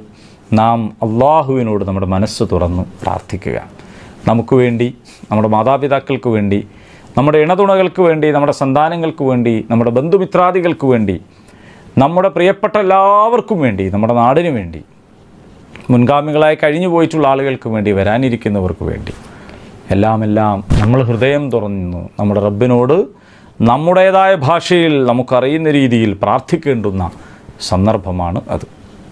നാം അള്ളാഹുവിനോട് നമ്മുടെ മനസ്സ് തുറന്ന് പ്രാർത്ഥിക്കുക നമുക്ക് വേണ്ടി നമ്മുടെ മാതാപിതാക്കൾക്ക് വേണ്ടി നമ്മുടെ ഇണതുണകൾക്ക് വേണ്ടി നമ്മുടെ സന്താനങ്ങൾക്ക് വേണ്ടി നമ്മുടെ ബന്ധുമിത്രാദികൾക്ക് വേണ്ടി നമ്മുടെ പ്രിയപ്പെട്ട എല്ലാവർക്കും വേണ്ടി നമ്മുടെ നാടിനു വേണ്ടി മുൻഗാമികളായി കഴിഞ്ഞു പോയിട്ടുള്ള ആളുകൾക്ക് വേണ്ടി വരാനിരിക്കുന്നവർക്ക് വേണ്ടി എല്ലാം എല്ലാം നമ്മൾ ഹൃദയം തുറന്നു നമ്മുടെ റബ്ബിനോട് നമ്മുടേതായ ഭാഷയിൽ നമുക്കറിയുന്ന രീതിയിൽ പ്രാർത്ഥിക്കേണ്ടുന്ന സന്ദർഭമാണ് അത്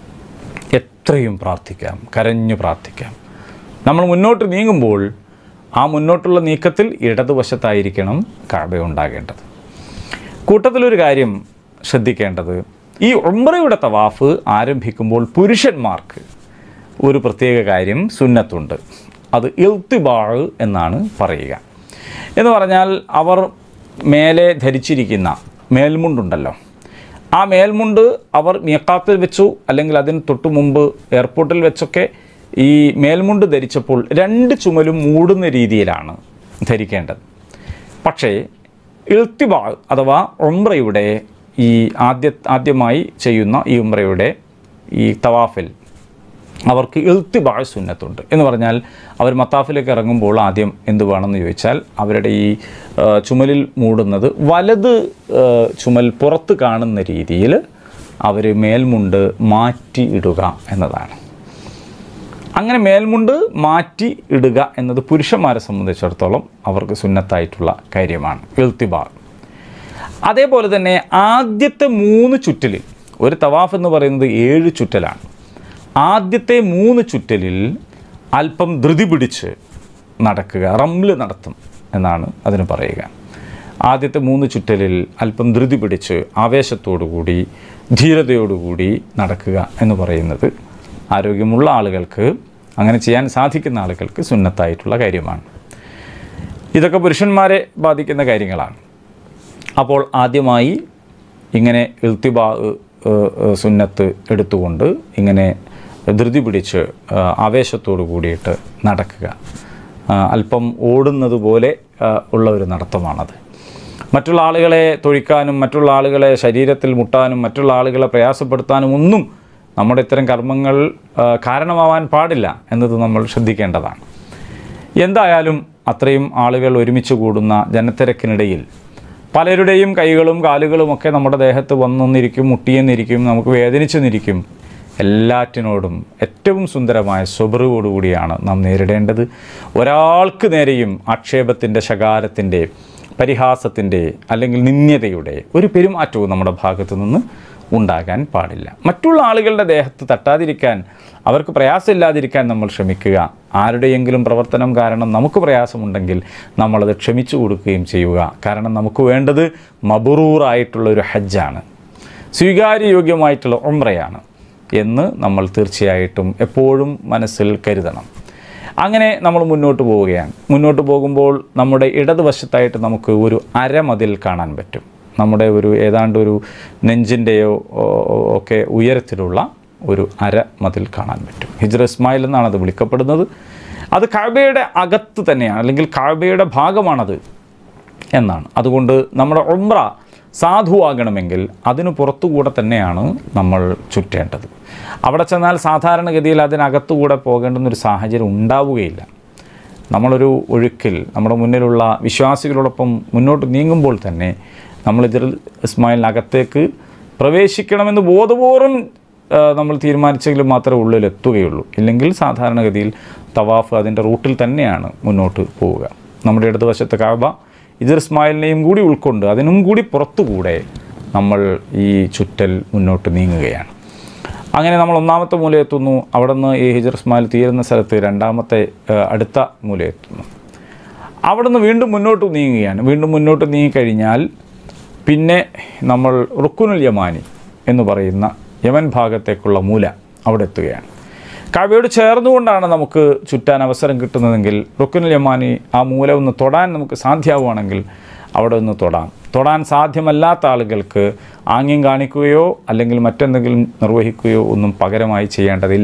എത്രയും പ്രാർത്ഥിക്കാം കരഞ്ഞു പ്രാർത്ഥിക്കാം നമ്മൾ മുന്നോട്ട് നീങ്ങുമ്പോൾ ആ മുന്നോട്ടുള്ള നീക്കത്തിൽ ഇടതുവശത്തായിരിക്കണം കഴബ ഉണ്ടാകേണ്ടത് കൂട്ടത്തിലൊരു കാര്യം ശ്രദ്ധിക്കേണ്ടത് ഈ ഉംറയുടെ തവാഫ് ആരംഭിക്കുമ്പോൾ പുരുഷന്മാർക്ക് ഒരു പ്രത്യേക കാര്യം സുന്നത്തുണ്ട് അത് ഇൽത്തിബാഴ് എന്നാണ് പറയുക എന്ന് പറഞ്ഞാൽ അവർ മേലെ ധരിച്ചിരിക്കുന്ന മേൽമുണ്ടുണ്ടല്ലോ ആ മേൽമുണ്ട് അവർ മിയക്കാത്തിൽ വെച്ചു അല്ലെങ്കിൽ അതിന് തൊട്ടു മുമ്പ് എയർപോർട്ടിൽ വെച്ചൊക്കെ ഈ മേൽമുണ്ട് ധരിച്ചപ്പോൾ രണ്ട് ചുമലും മൂടുന്ന രീതിയിലാണ് ധരിക്കേണ്ടത് പക്ഷേ ഇൽത്തിബാ അഥവാ ഉംറയുടെ ഈ ആദ്യ ആദ്യമായി ചെയ്യുന്ന ഈ ഉംറയുടെ ഈ തവാഫിൽ അവർക്ക് ഇൽത്തിബാ സുന്നത്തുണ്ട് എന്ന് പറഞ്ഞാൽ അവർ മത്താഫിലേക്ക് ഇറങ്ങുമ്പോൾ ആദ്യം എന്ത് വേണമെന്ന് ചോദിച്ചാൽ അവരുടെ ഈ ആ, ചുമലിൽ മൂടുന്നത് വലത് ആ, ചുമൽ പുറത്ത് കാണുന്ന രീതിയിൽ അവർ മേൽമുണ്ട് മാറ്റി ഇടുക എന്നതാണ് അങ്ങനെ മേൽമുണ്ട് മാറ്റി ഇടുക എന്നത് പുരുഷന്മാരെ സംബന്ധിച്ചിടത്തോളം അവർക്ക് സുന്നത്തായിട്ടുള്ള കാര്യമാണ് ഇൽത്തിബാ അതേപോലെ തന്നെ ആദ്യത്തെ മൂന്ന് ചുറ്റലിൽ ഒരു തവാഫ് എന്ന് പറയുന്നത് ഏഴ് ചുറ്റലാണ് ആദ്യത്തെ മൂന്ന് ചുറ്റലിൽ അല്പം ധൃതി പിടിച്ച് നടക്കുക റംല് നടത്തും എന്നാണ് അതിന് പറയുക ആദ്യത്തെ മൂന്ന് ചുറ്റലിൽ അല്പം ധൃതി പിടിച്ച് ആവേശത്തോടുകൂടി ധീരതയോടുകൂടി നടക്കുക എന്ന് പറയുന്നത് ആരോഗ്യമുള്ള ആളുകൾക്ക് അങ്ങനെ ചെയ്യാൻ സാധിക്കുന്ന ആളുകൾക്ക് സുന്നത്തായിട്ടുള്ള കാര്യമാണ് ഇതൊക്കെ പുരുഷന്മാരെ ബാധിക്കുന്ന കാര്യങ്ങളാണ് അപ്പോൾ ആദ്യമായി ഇങ്ങനെ ഇൽത്തിബാ സുന്നത്ത് എടുത്തുകൊണ്ട് ഇങ്ങനെ ധൃതി പിടിച്ച് ആ, ആവേശത്തോടു കൂടിയിട്ട് നടക്കുക ആ, അല്പം ഓടുന്നത് പോലെ ആ, ഉള്ള ഒരു നടത്തമാണത് മറ്റുള്ള ആളുകളെ തൊഴിക്കാനും മറ്റുള്ള ആളുകളെ ശരീരത്തിൽ മുട്ടാനും മറ്റുള്ള ആളുകളെ പ്രയാസപ്പെടുത്താനും ഒന്നും നമ്മുടെ ഇത്തരം കർമ്മങ്ങൾ ആ, കാരണമാവാൻ പാടില്ല എന്നത് നമ്മൾ ശ്രദ്ധിക്കേണ്ടതാണ് എന്തായാലും അത്രയും ആളുകൾ ഒരുമിച്ച് കൂടുന്ന ജനത്തിരക്കിനിടയിൽ പലരുടെയും കൈകളും കാലുകളും ഒക്കെ നമ്മുടെ ദേഹത്ത് വന്നൊന്നിരിക്കും മുട്ടിയെന്നിരിക്കും നമുക്ക് വേദനിച്ചെന്നിരിക്കും എല്ലാറ്റിനോടും ഏറ്റവും സുന്ദരമായ സ്വബറുവോടുകൂടിയാണ് നാം നേരിടേണ്ടത് ഒരാൾക്ക് നേരെയും ആക്ഷേപത്തിൻ്റെ ശകാരത്തിൻ്റെ പരിഹാസത്തിൻ്റെ അല്ലെങ്കിൽ നിന്ദ്യതയുടെ ഒരു പെരുമാറ്റവും നമ്മുടെ ഭാഗത്തു നിന്ന് ഉണ്ടാകാൻ പാടില്ല മറ്റുള്ള ആളുകളുടെ ദേഹത്ത് തട്ടാതിരിക്കാൻ അവർക്ക് പ്രയാസമില്ലാതിരിക്കാൻ നമ്മൾ ശ്രമിക്കുക ആരുടെയെങ്കിലും പ്രവർത്തനം കാരണം നമുക്ക് പ്രയാസമുണ്ടെങ്കിൽ നമ്മളത് ക്ഷമിച്ചു കൊടുക്കുകയും ചെയ്യുക കാരണം നമുക്ക് വേണ്ടത് മബറൂറായിട്ടുള്ള ഒരു ഹജ്ജാണ് സ്വീകാര്യയോഗ്യമായിട്ടുള്ള ഉംറയാണ് എന്ന് നമ്മൾ തീർച്ചയായിട്ടും എപ്പോഴും മനസ്സിൽ കരുതണം അങ്ങനെ നമ്മൾ മുന്നോട്ട് പോവുകയാണ് മുന്നോട്ട് പോകുമ്പോൾ നമ്മുടെ ഇടതുവശത്തായിട്ട് നമുക്ക് ഒരു അരമതിൽ കാണാൻ പറ്റും നമ്മുടെ ഒരു ഏതാണ്ട് ഒരു നെഞ്ചിൻ്റെയോ ഒക്കെ ഉയരത്തിലുള്ള ഒരു അര മതിൽ കാണാൻ പറ്റും ഹിജ്ര ഇസ്മായിൽ എന്നാണ് അത് വിളിക്കപ്പെടുന്നത് അത് കഴബയുടെ അകത്ത് തന്നെയാണ് അല്ലെങ്കിൽ കഴബയുടെ ഭാഗമാണത് എന്നാണ് അതുകൊണ്ട് നമ്മുടെ ഉംറ സാധുവാകണമെങ്കിൽ അതിന് പുറത്തുകൂടെ തന്നെയാണ് നമ്മൾ ചുറ്റേണ്ടത് അവിടെ ചെന്നാൽ സാധാരണഗതിയിൽ അതിനകത്തുകൂടെ പോകേണ്ടുന്നൊരു സാഹചര്യം ഉണ്ടാവുകയില്ല നമ്മളൊരു ഒഴുക്കിൽ നമ്മുടെ മുന്നിലുള്ള വിശ്വാസികളോടൊപ്പം മുന്നോട്ട് നീങ്ങുമ്പോൾ തന്നെ നമ്മൾ ഇതിൽ ഇസ്മായിലിനകത്തേക്ക് പ്രവേശിക്കണമെന്ന് ബോധപൂർവം ആ, നമ്മൾ തീരുമാനിച്ചെങ്കിൽ മാത്രമേ ഉള്ളിലെത്തുകയുള്ളൂ ഇല്ലെങ്കിൽ സാധാരണഗതിയിൽ തവാഫ് അതിൻ്റെ റൂട്ടിൽ തന്നെയാണ് മുന്നോട്ട് പോവുക നമ്മുടെ ഇടതുവശത്തെ കാബ ഇജർ ഇസ്മായിലിനെയും കൂടി ഉൾക്കൊണ്ട് അതിനും കൂടി പുറത്തുകൂടെ നമ്മൾ ഈ ചുറ്റൽ മുന്നോട്ട് നീങ്ങുകയാണ് അങ്ങനെ നമ്മൾ ഒന്നാമത്തെ മൂലയെത്തുന്നു അവിടെ നിന്ന് ഈ ഹിജർ ഇസ്മായിൽ തീരുന്ന സ്ഥലത്ത് രണ്ടാമത്തെ ആ, അടുത്ത മൂലയെത്തുന്നു അവിടെ നിന്ന് വീണ്ടും മുന്നോട്ട് നീങ്ങുകയാണ് വീണ്ടും മുന്നോട്ട് നീങ്ങിക്കഴിഞ്ഞാൽ പിന്നെ നമ്മൾ റുക്കുനുൽ യമാനി എന്ന് പറയുന്ന യമൻ ഭാഗത്തേക്കുള്ള മൂല അവിടെ എത്തുകയാണ് കാവ്യയോട് ചേർന്നുകൊണ്ടാണ് നമുക്ക് ചുറ്റാൻ അവസരം കിട്ടുന്നതെങ്കിൽ റുക്കുനുൽ യമാനി ആ മൂല ഒന്ന് തൊടാൻ നമുക്ക് സാധ്യമാവുകയാണെങ്കിൽ അവിടെ ഒന്ന് തൊടാം തൊടാൻ സാധ്യമല്ലാത്ത ആളുകൾക്ക് ആംഗ്യം കാണിക്കുകയോ അല്ലെങ്കിൽ മറ്റെന്തെങ്കിലും നിർവഹിക്കുകയോ ഒന്നും പകരമായി ചെയ്യേണ്ടതില്ല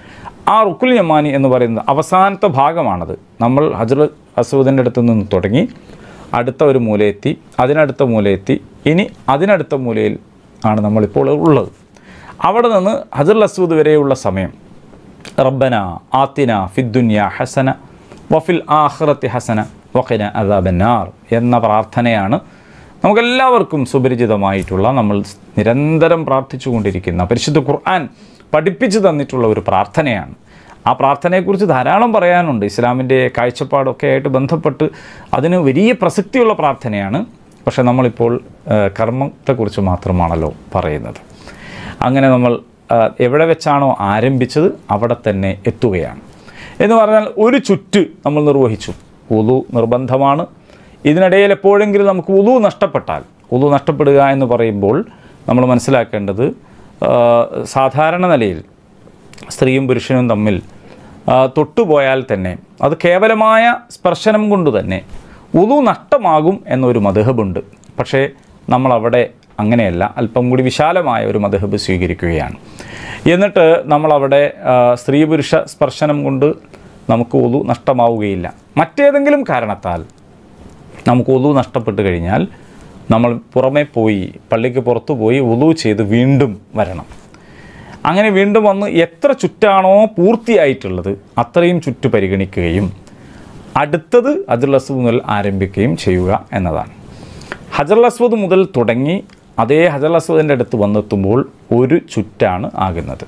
ആ റുക്കുൽ യമാനി എന്ന് പറയുന്നത് അവസാനത്തെ ഭാഗമാണത് നമ്മൾ ഹജർ അസൂദിൻ്റെ അടുത്ത് നിന്ന് തുടങ്ങി അടുത്ത ഒരു മൂലയെത്തി അതിനടുത്ത മൂലയെത്തി ഇനി അതിനടുത്ത മൂലയിൽ ആണ് നമ്മളിപ്പോൾ ഉള്ളത് അവിടെ നിന്ന് ഹജർ അസൂദ് വരെയുള്ള സമയം റബ്ബന ആത്തിന ഫിദ്ദുന്യ ഹസന വഫിൽ ആഖിറത്തി ഹസന വഖിന അദാബന്നാർ എന്ന പ്രാർത്ഥനയാണ് നമുക്കെല്ലാവർക്കും സുപരിചിതമായിട്ടുള്ള നമ്മൾ നിരന്തരം പ്രാർത്ഥിച്ചു കൊണ്ടിരിക്കുന്ന പരിശുദ്ധ ഖുർആൻ പഠിപ്പിച്ചു തന്നിട്ടുള്ള ഒരു പ്രാർത്ഥനയാണ് ആ പ്രാർത്ഥനയെക്കുറിച്ച് ധാരാളം പറയാനുണ്ട് ഇസ്ലാമിൻ്റെ കാഴ്ചപ്പാടൊക്കെ ആയിട്ട് ബന്ധപ്പെട്ട് അതിന് വലിയ പ്രസക്തിയുള്ള പ്രാർത്ഥനയാണ് പക്ഷേ നമ്മളിപ്പോൾ ആ, കർമ്മത്തെക്കുറിച്ച് മാത്രമാണല്ലോ പറയുന്നത് അങ്ങനെ നമ്മൾ ആ, എവിടെ വെച്ചാണോ ആരംഭിച്ചത് അവിടെ തന്നെ എത്തുകയാണ് എന്ന് പറഞ്ഞാൽ ഒരു ചുറ്റ് നമ്മൾ നിർവഹിച്ചു ഉതു നിർബന്ധമാണ് ഇതിനിടയിൽ എപ്പോഴെങ്കിലും നമുക്ക് ഉതു നഷ്ടപ്പെട്ടാൽ ഉതു നഷ്ടപ്പെടുക എന്ന് പറയുമ്പോൾ നമ്മൾ മനസ്സിലാക്കേണ്ടത് ആ, സാധാരണ നിലയിൽ സ്ത്രീയും പുരുഷനും തമ്മിൽ ആ, തൊട്ടുപോയാൽ തന്നെ അത് കേവലമായ സ്പർശനം കൊണ്ട് തന്നെ ഉതു നഷ്ടമാകും എന്നൊരു മധുഹബുണ്ട് പക്ഷേ നമ്മളവിടെ അങ്ങനെയല്ല അല്പം കൂടി വിശാലമായ ഒരു മധുഹബ് സ്വീകരിക്കുകയാണ് എന്നിട്ട് നമ്മളവിടെ ആ, സ്ത്രീ പുരുഷ സ്പർശനം കൊണ്ട് നമുക്ക് ഉതു നഷ്ടമാവുകയില്ല മറ്റേതെങ്കിലും കാരണത്താൽ നമുക്ക് ഉതു നഷ്ടപ്പെട്ട് കഴിഞ്ഞാൽ നമ്മൾ പുറമേ പോയി പള്ളിക്ക് പുറത്തു പോയി ഉതു ചെയ്ത് വീണ്ടും വരണം അങ്ങനെ വീണ്ടും വന്ന് എത്ര ചുറ്റാണോ പൂർത്തിയായിട്ടുള്ളത് അത്രയും ചുറ്റ് പരിഗണിക്കുകയും അടുത്തത് ഹജർ അസ്വദ് മുതൽ ആരംഭിക്കുകയും ചെയ്യുക എന്നതാണ് ഹജർ അസ്വദ് മുതൽ തുടങ്ങി അതേ ഹജർ അസ്വദിൻ്റെ അടുത്ത് വന്നെത്തുമ്പോൾ ഒരു ചുറ്റാണ് ആകുന്നത്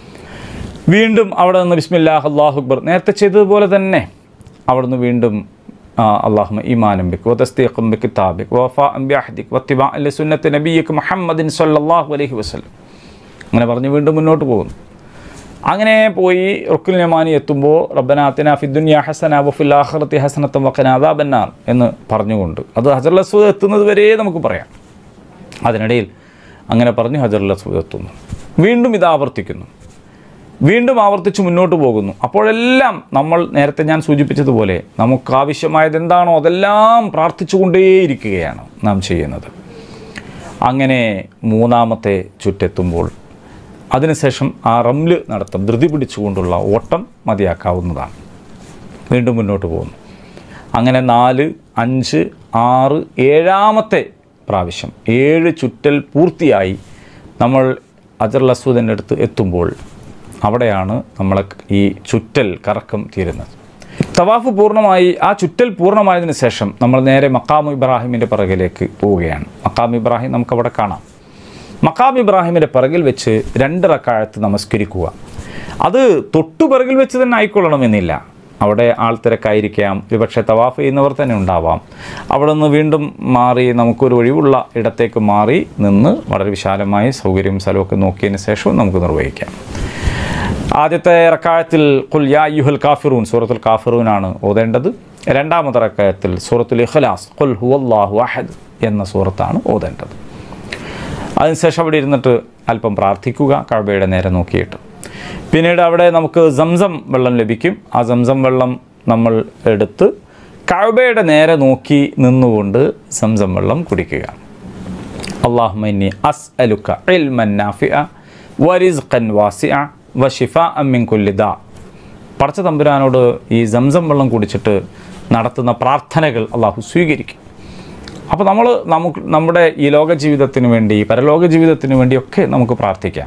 വീണ്ടും അവിടെ നിന്ന് ബിസ്മില്ലാഹ് അള്ളാഹു അക്ബർ നേരത്തെ ചെയ്തതുപോലെ തന്നെ അവിടെ നിന്ന് വീണ്ടും അള്ളാഹുമ ഇമാനം ബിക് വതസ്തീഖും ബി കിതാബിക് വഫാ ബി അഹദിക് വത്തിബാ അല്ലി സുന്നത്ത് നബിയ്ക്ക് മുഹമ്മദിൻ സല്ലല്ലാഹു അലൈഹി വസല്ലം അങ്ങനെ പറഞ്ഞ് വീണ്ടും മുന്നോട്ട് പോകുന്നു അങ്ങനെ പോയി റുക്കുൽ നമാനി എത്തുമ്പോൾ റബ്ബനാത്തിന ഫിദ്ദുന്യ ഹസന വഫിൽ ആഖിറത്തി ഹസനത്തം വഖന അദാബന്നാർ എന്ന് പറഞ്ഞുകൊണ്ട് അത് ഹജർ അസ്വദ് എത്തുന്നത് വരെ നമുക്ക് പറയാം അതിനിടയിൽ അങ്ങനെ പറഞ്ഞ് ഹജർ അസ്വദ് എത്തുന്നു വീണ്ടും ഇത് ആവർത്തിക്കുന്നു വീണ്ടും ആവർത്തിച്ച് മുന്നോട്ട് പോകുന്നു അപ്പോഴെല്ലാം നമ്മൾ നേരത്തെ ഞാൻ സൂചിപ്പിച്ചതുപോലെ നമുക്ക് ആവശ്യമായത് എന്താണോ അതെല്ലാം പ്രാർത്ഥിച്ചുകൊണ്ടേയിരിക്കുകയാണ് നാം ചെയ്യുന്നത് അങ്ങനെ മൂന്നാമത്തെ ചുറ്റെത്തുമ്പോൾ അതിനുശേഷം ആ റംല് നടത്തം ധൃതി പിടിച്ചുകൊണ്ടുള്ള ഓട്ടം മതിയാക്കാവുന്നതാണ് വീണ്ടും മുന്നോട്ട് പോകുന്നു അങ്ങനെ നാല് അഞ്ച് ആറ് ഏഴാമത്തെ പ്രാവശ്യം ഏഴ് ചുറ്റൽ പൂർത്തിയായി നമ്മൾ അജർ അസ്വദിൻ്റെ അടുത്ത് എത്തുമ്പോൾ അവിടെയാണ് നമ്മളെ ഈ ചുറ്റൽ കറക്കം തീരുന്നത് തവാഫ് പൂർണ്ണമായി ആ ചുറ്റൽ പൂർണ്ണമായതിനു ശേഷം നമ്മൾ നേരെ മക്കാം ഇബ്രാഹിമിൻ്റെ പിറകിലേക്ക് പോവുകയാണ് മക്കാം ഇബ്രാഹിം നമുക്കവിടെ കാണാം മക്കാം ഇബ്രാഹിമിൻ്റെ പിറകിൽ വെച്ച് രണ്ട് റക്കാഴത്ത് നമസ്കരിക്കുക അത് തൊട്ടു പിറകിൽ വെച്ച് തന്നെ ആയിക്കൊള്ളണമെന്നില്ല അവിടെ ആൾ തിരക്കായിരിക്കാം ഒരുപക്ഷെ തവാഫ് ചെയ്യുന്നവർ തന്നെ ഉണ്ടാവാം അവിടെ നിന്ന് വീണ്ടും മാറി നമുക്കൊരു ഒഴിവുള്ള ഇടത്തേക്ക് മാറി നിന്ന് വളരെ വിശാലമായി സൗകര്യവും സ്ഥലമൊക്കെ നോക്കിയതിന് ശേഷവും നമുക്ക് നിർവഹിക്കാം ആദ്യത്തെ റക്കായത്തിൽ കുൽ യാ യുഹൽ കാഫിറൂൻ സൂറത്തുൽ കാഫിറൂനാണ് ഓതേണ്ടത് രണ്ടാമത്തെ റക്കായത്തിൽ സൂറത്തുൽ ഇഖ്ലാസ് കുൽ ഹുവല്ലാഹു അഹദ് എന്ന സൂറത്താണ് ഓതേണ്ടത് അതിനുശേഷം അവിടെ ഇരുന്നിട്ട് അല്പം പ്രാർത്ഥിക്കുക കഴബയുടെ നേരെ നോക്കിയിട്ട് പിന്നീട് അവിടെ നമുക്ക് സംസം വെള്ളം ലഭിക്കും ആ സംസം വെള്ളം നമ്മൾ എടുത്ത് കഴബയുടെ നേരെ നോക്കി നിന്നുകൊണ്ട് സംസം വെള്ളം കുടിക്കുക അള്ളാഹുമന്നി അസ് അലുക്ക ഇൽമൻ നാഫിഅ വരിസ്ഖൻ വാസിഅ വഷിഫ അമ്മിൻ കുല്ലിദ പടച്ച തമ്പുരാനോട് ഈ സംസം വെള്ളം കുടിച്ചിട്ട് നടത്തുന്ന പ്രാർത്ഥനകൾ അള്ളാഹു സ്വീകരിക്കും അപ്പോൾ നമ്മൾ നമുക്ക് നമ്മുടെ ഈ ലോക ജീവിതത്തിന് വേണ്ടി പരലോക ജീവിതത്തിന് വേണ്ടിയൊക്കെ നമുക്ക് പ്രാർത്ഥിക്കാം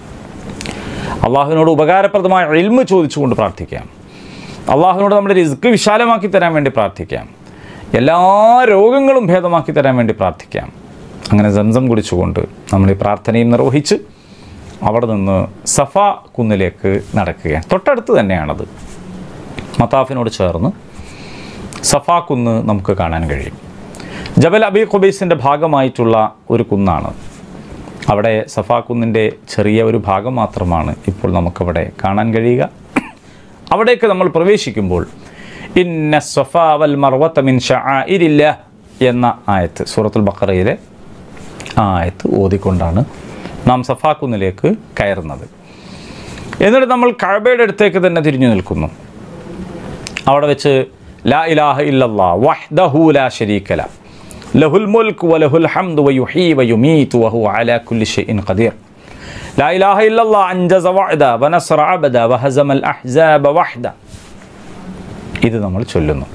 അള്ളാഹുവിനോട് ഉപകാരപ്രദമായ എൽമ് ചോദിച്ചുകൊണ്ട് പ്രാർത്ഥിക്കാം അള്ളാഹുവിനോട് നമ്മുടെ റിസ്ക് വിശാലമാക്കി തരാൻ വേണ്ടി പ്രാർത്ഥിക്കാം എല്ലാ രോഗങ്ങളും ഭേദമാക്കി തരാൻ വേണ്ടി പ്രാർത്ഥിക്കാം അങ്ങനെ സംസം കുടിച്ചുകൊണ്ട് നമ്മൾ ഈ പ്രാർത്ഥനയും നിർവഹിച്ച് അവിടെ നിന്ന് സഫ കുന്നിലേക്ക് നടക്കുകയാണ് തൊട്ടടുത്ത് തന്നെയാണത് മത്താഫിനോട് ചേർന്ന് സഫ കുന്ന് നമുക്ക് കാണാൻ കഴിയും ജബൽ അബി ഖുബൈസിൻ്റെ ഭാഗമായിട്ടുള്ള ഒരു കുന്നാണ് അവിടെ സഫാ കുന്നിൻ്റെ ചെറിയ ഒരു ഭാഗം മാത്രമാണ് ഇപ്പോൾ നമുക്കവിടെ കാണാൻ കഴിയുക അവിടേക്ക് നമ്മൾ പ്രവേശിക്കുമ്പോൾ ഇന്ന സഫാ വൽ മർവത്ത മിൻ ഷആഇരില്ല എന്ന ആയത്ത് സൂറത്തുൽ ബഖറയിലെ ആ ആയത്ത് ഓതിക്കൊണ്ടാണ് നാം സഫാ കുന്നിലേക്ക് കയറുന്നത് എന്നിട്ട് നമ്മൾ കഴബയുടെ അടുത്തേക്ക് തന്നെ തിരിഞ്ഞു നിൽക്കുന്നു അവിടെ വെച്ച് ലാ ഇലാഹ ഇല്ലല്ലാ വഹ്ദഹു ലാ ശരീക ല ലഹുൽ മുൽക്ക് വലഹുൽ ഹംദു വയുഹീ വയുമീതു വഹുവ അലാ കുല്ലി ഷൈഇൻ ഖദീർ لا إله إلا الله أنجز وعدا ونصر عبدا وهزم الأحزاب وحدا ഇത് നമ്മൾ ചൊല്ലുന്നു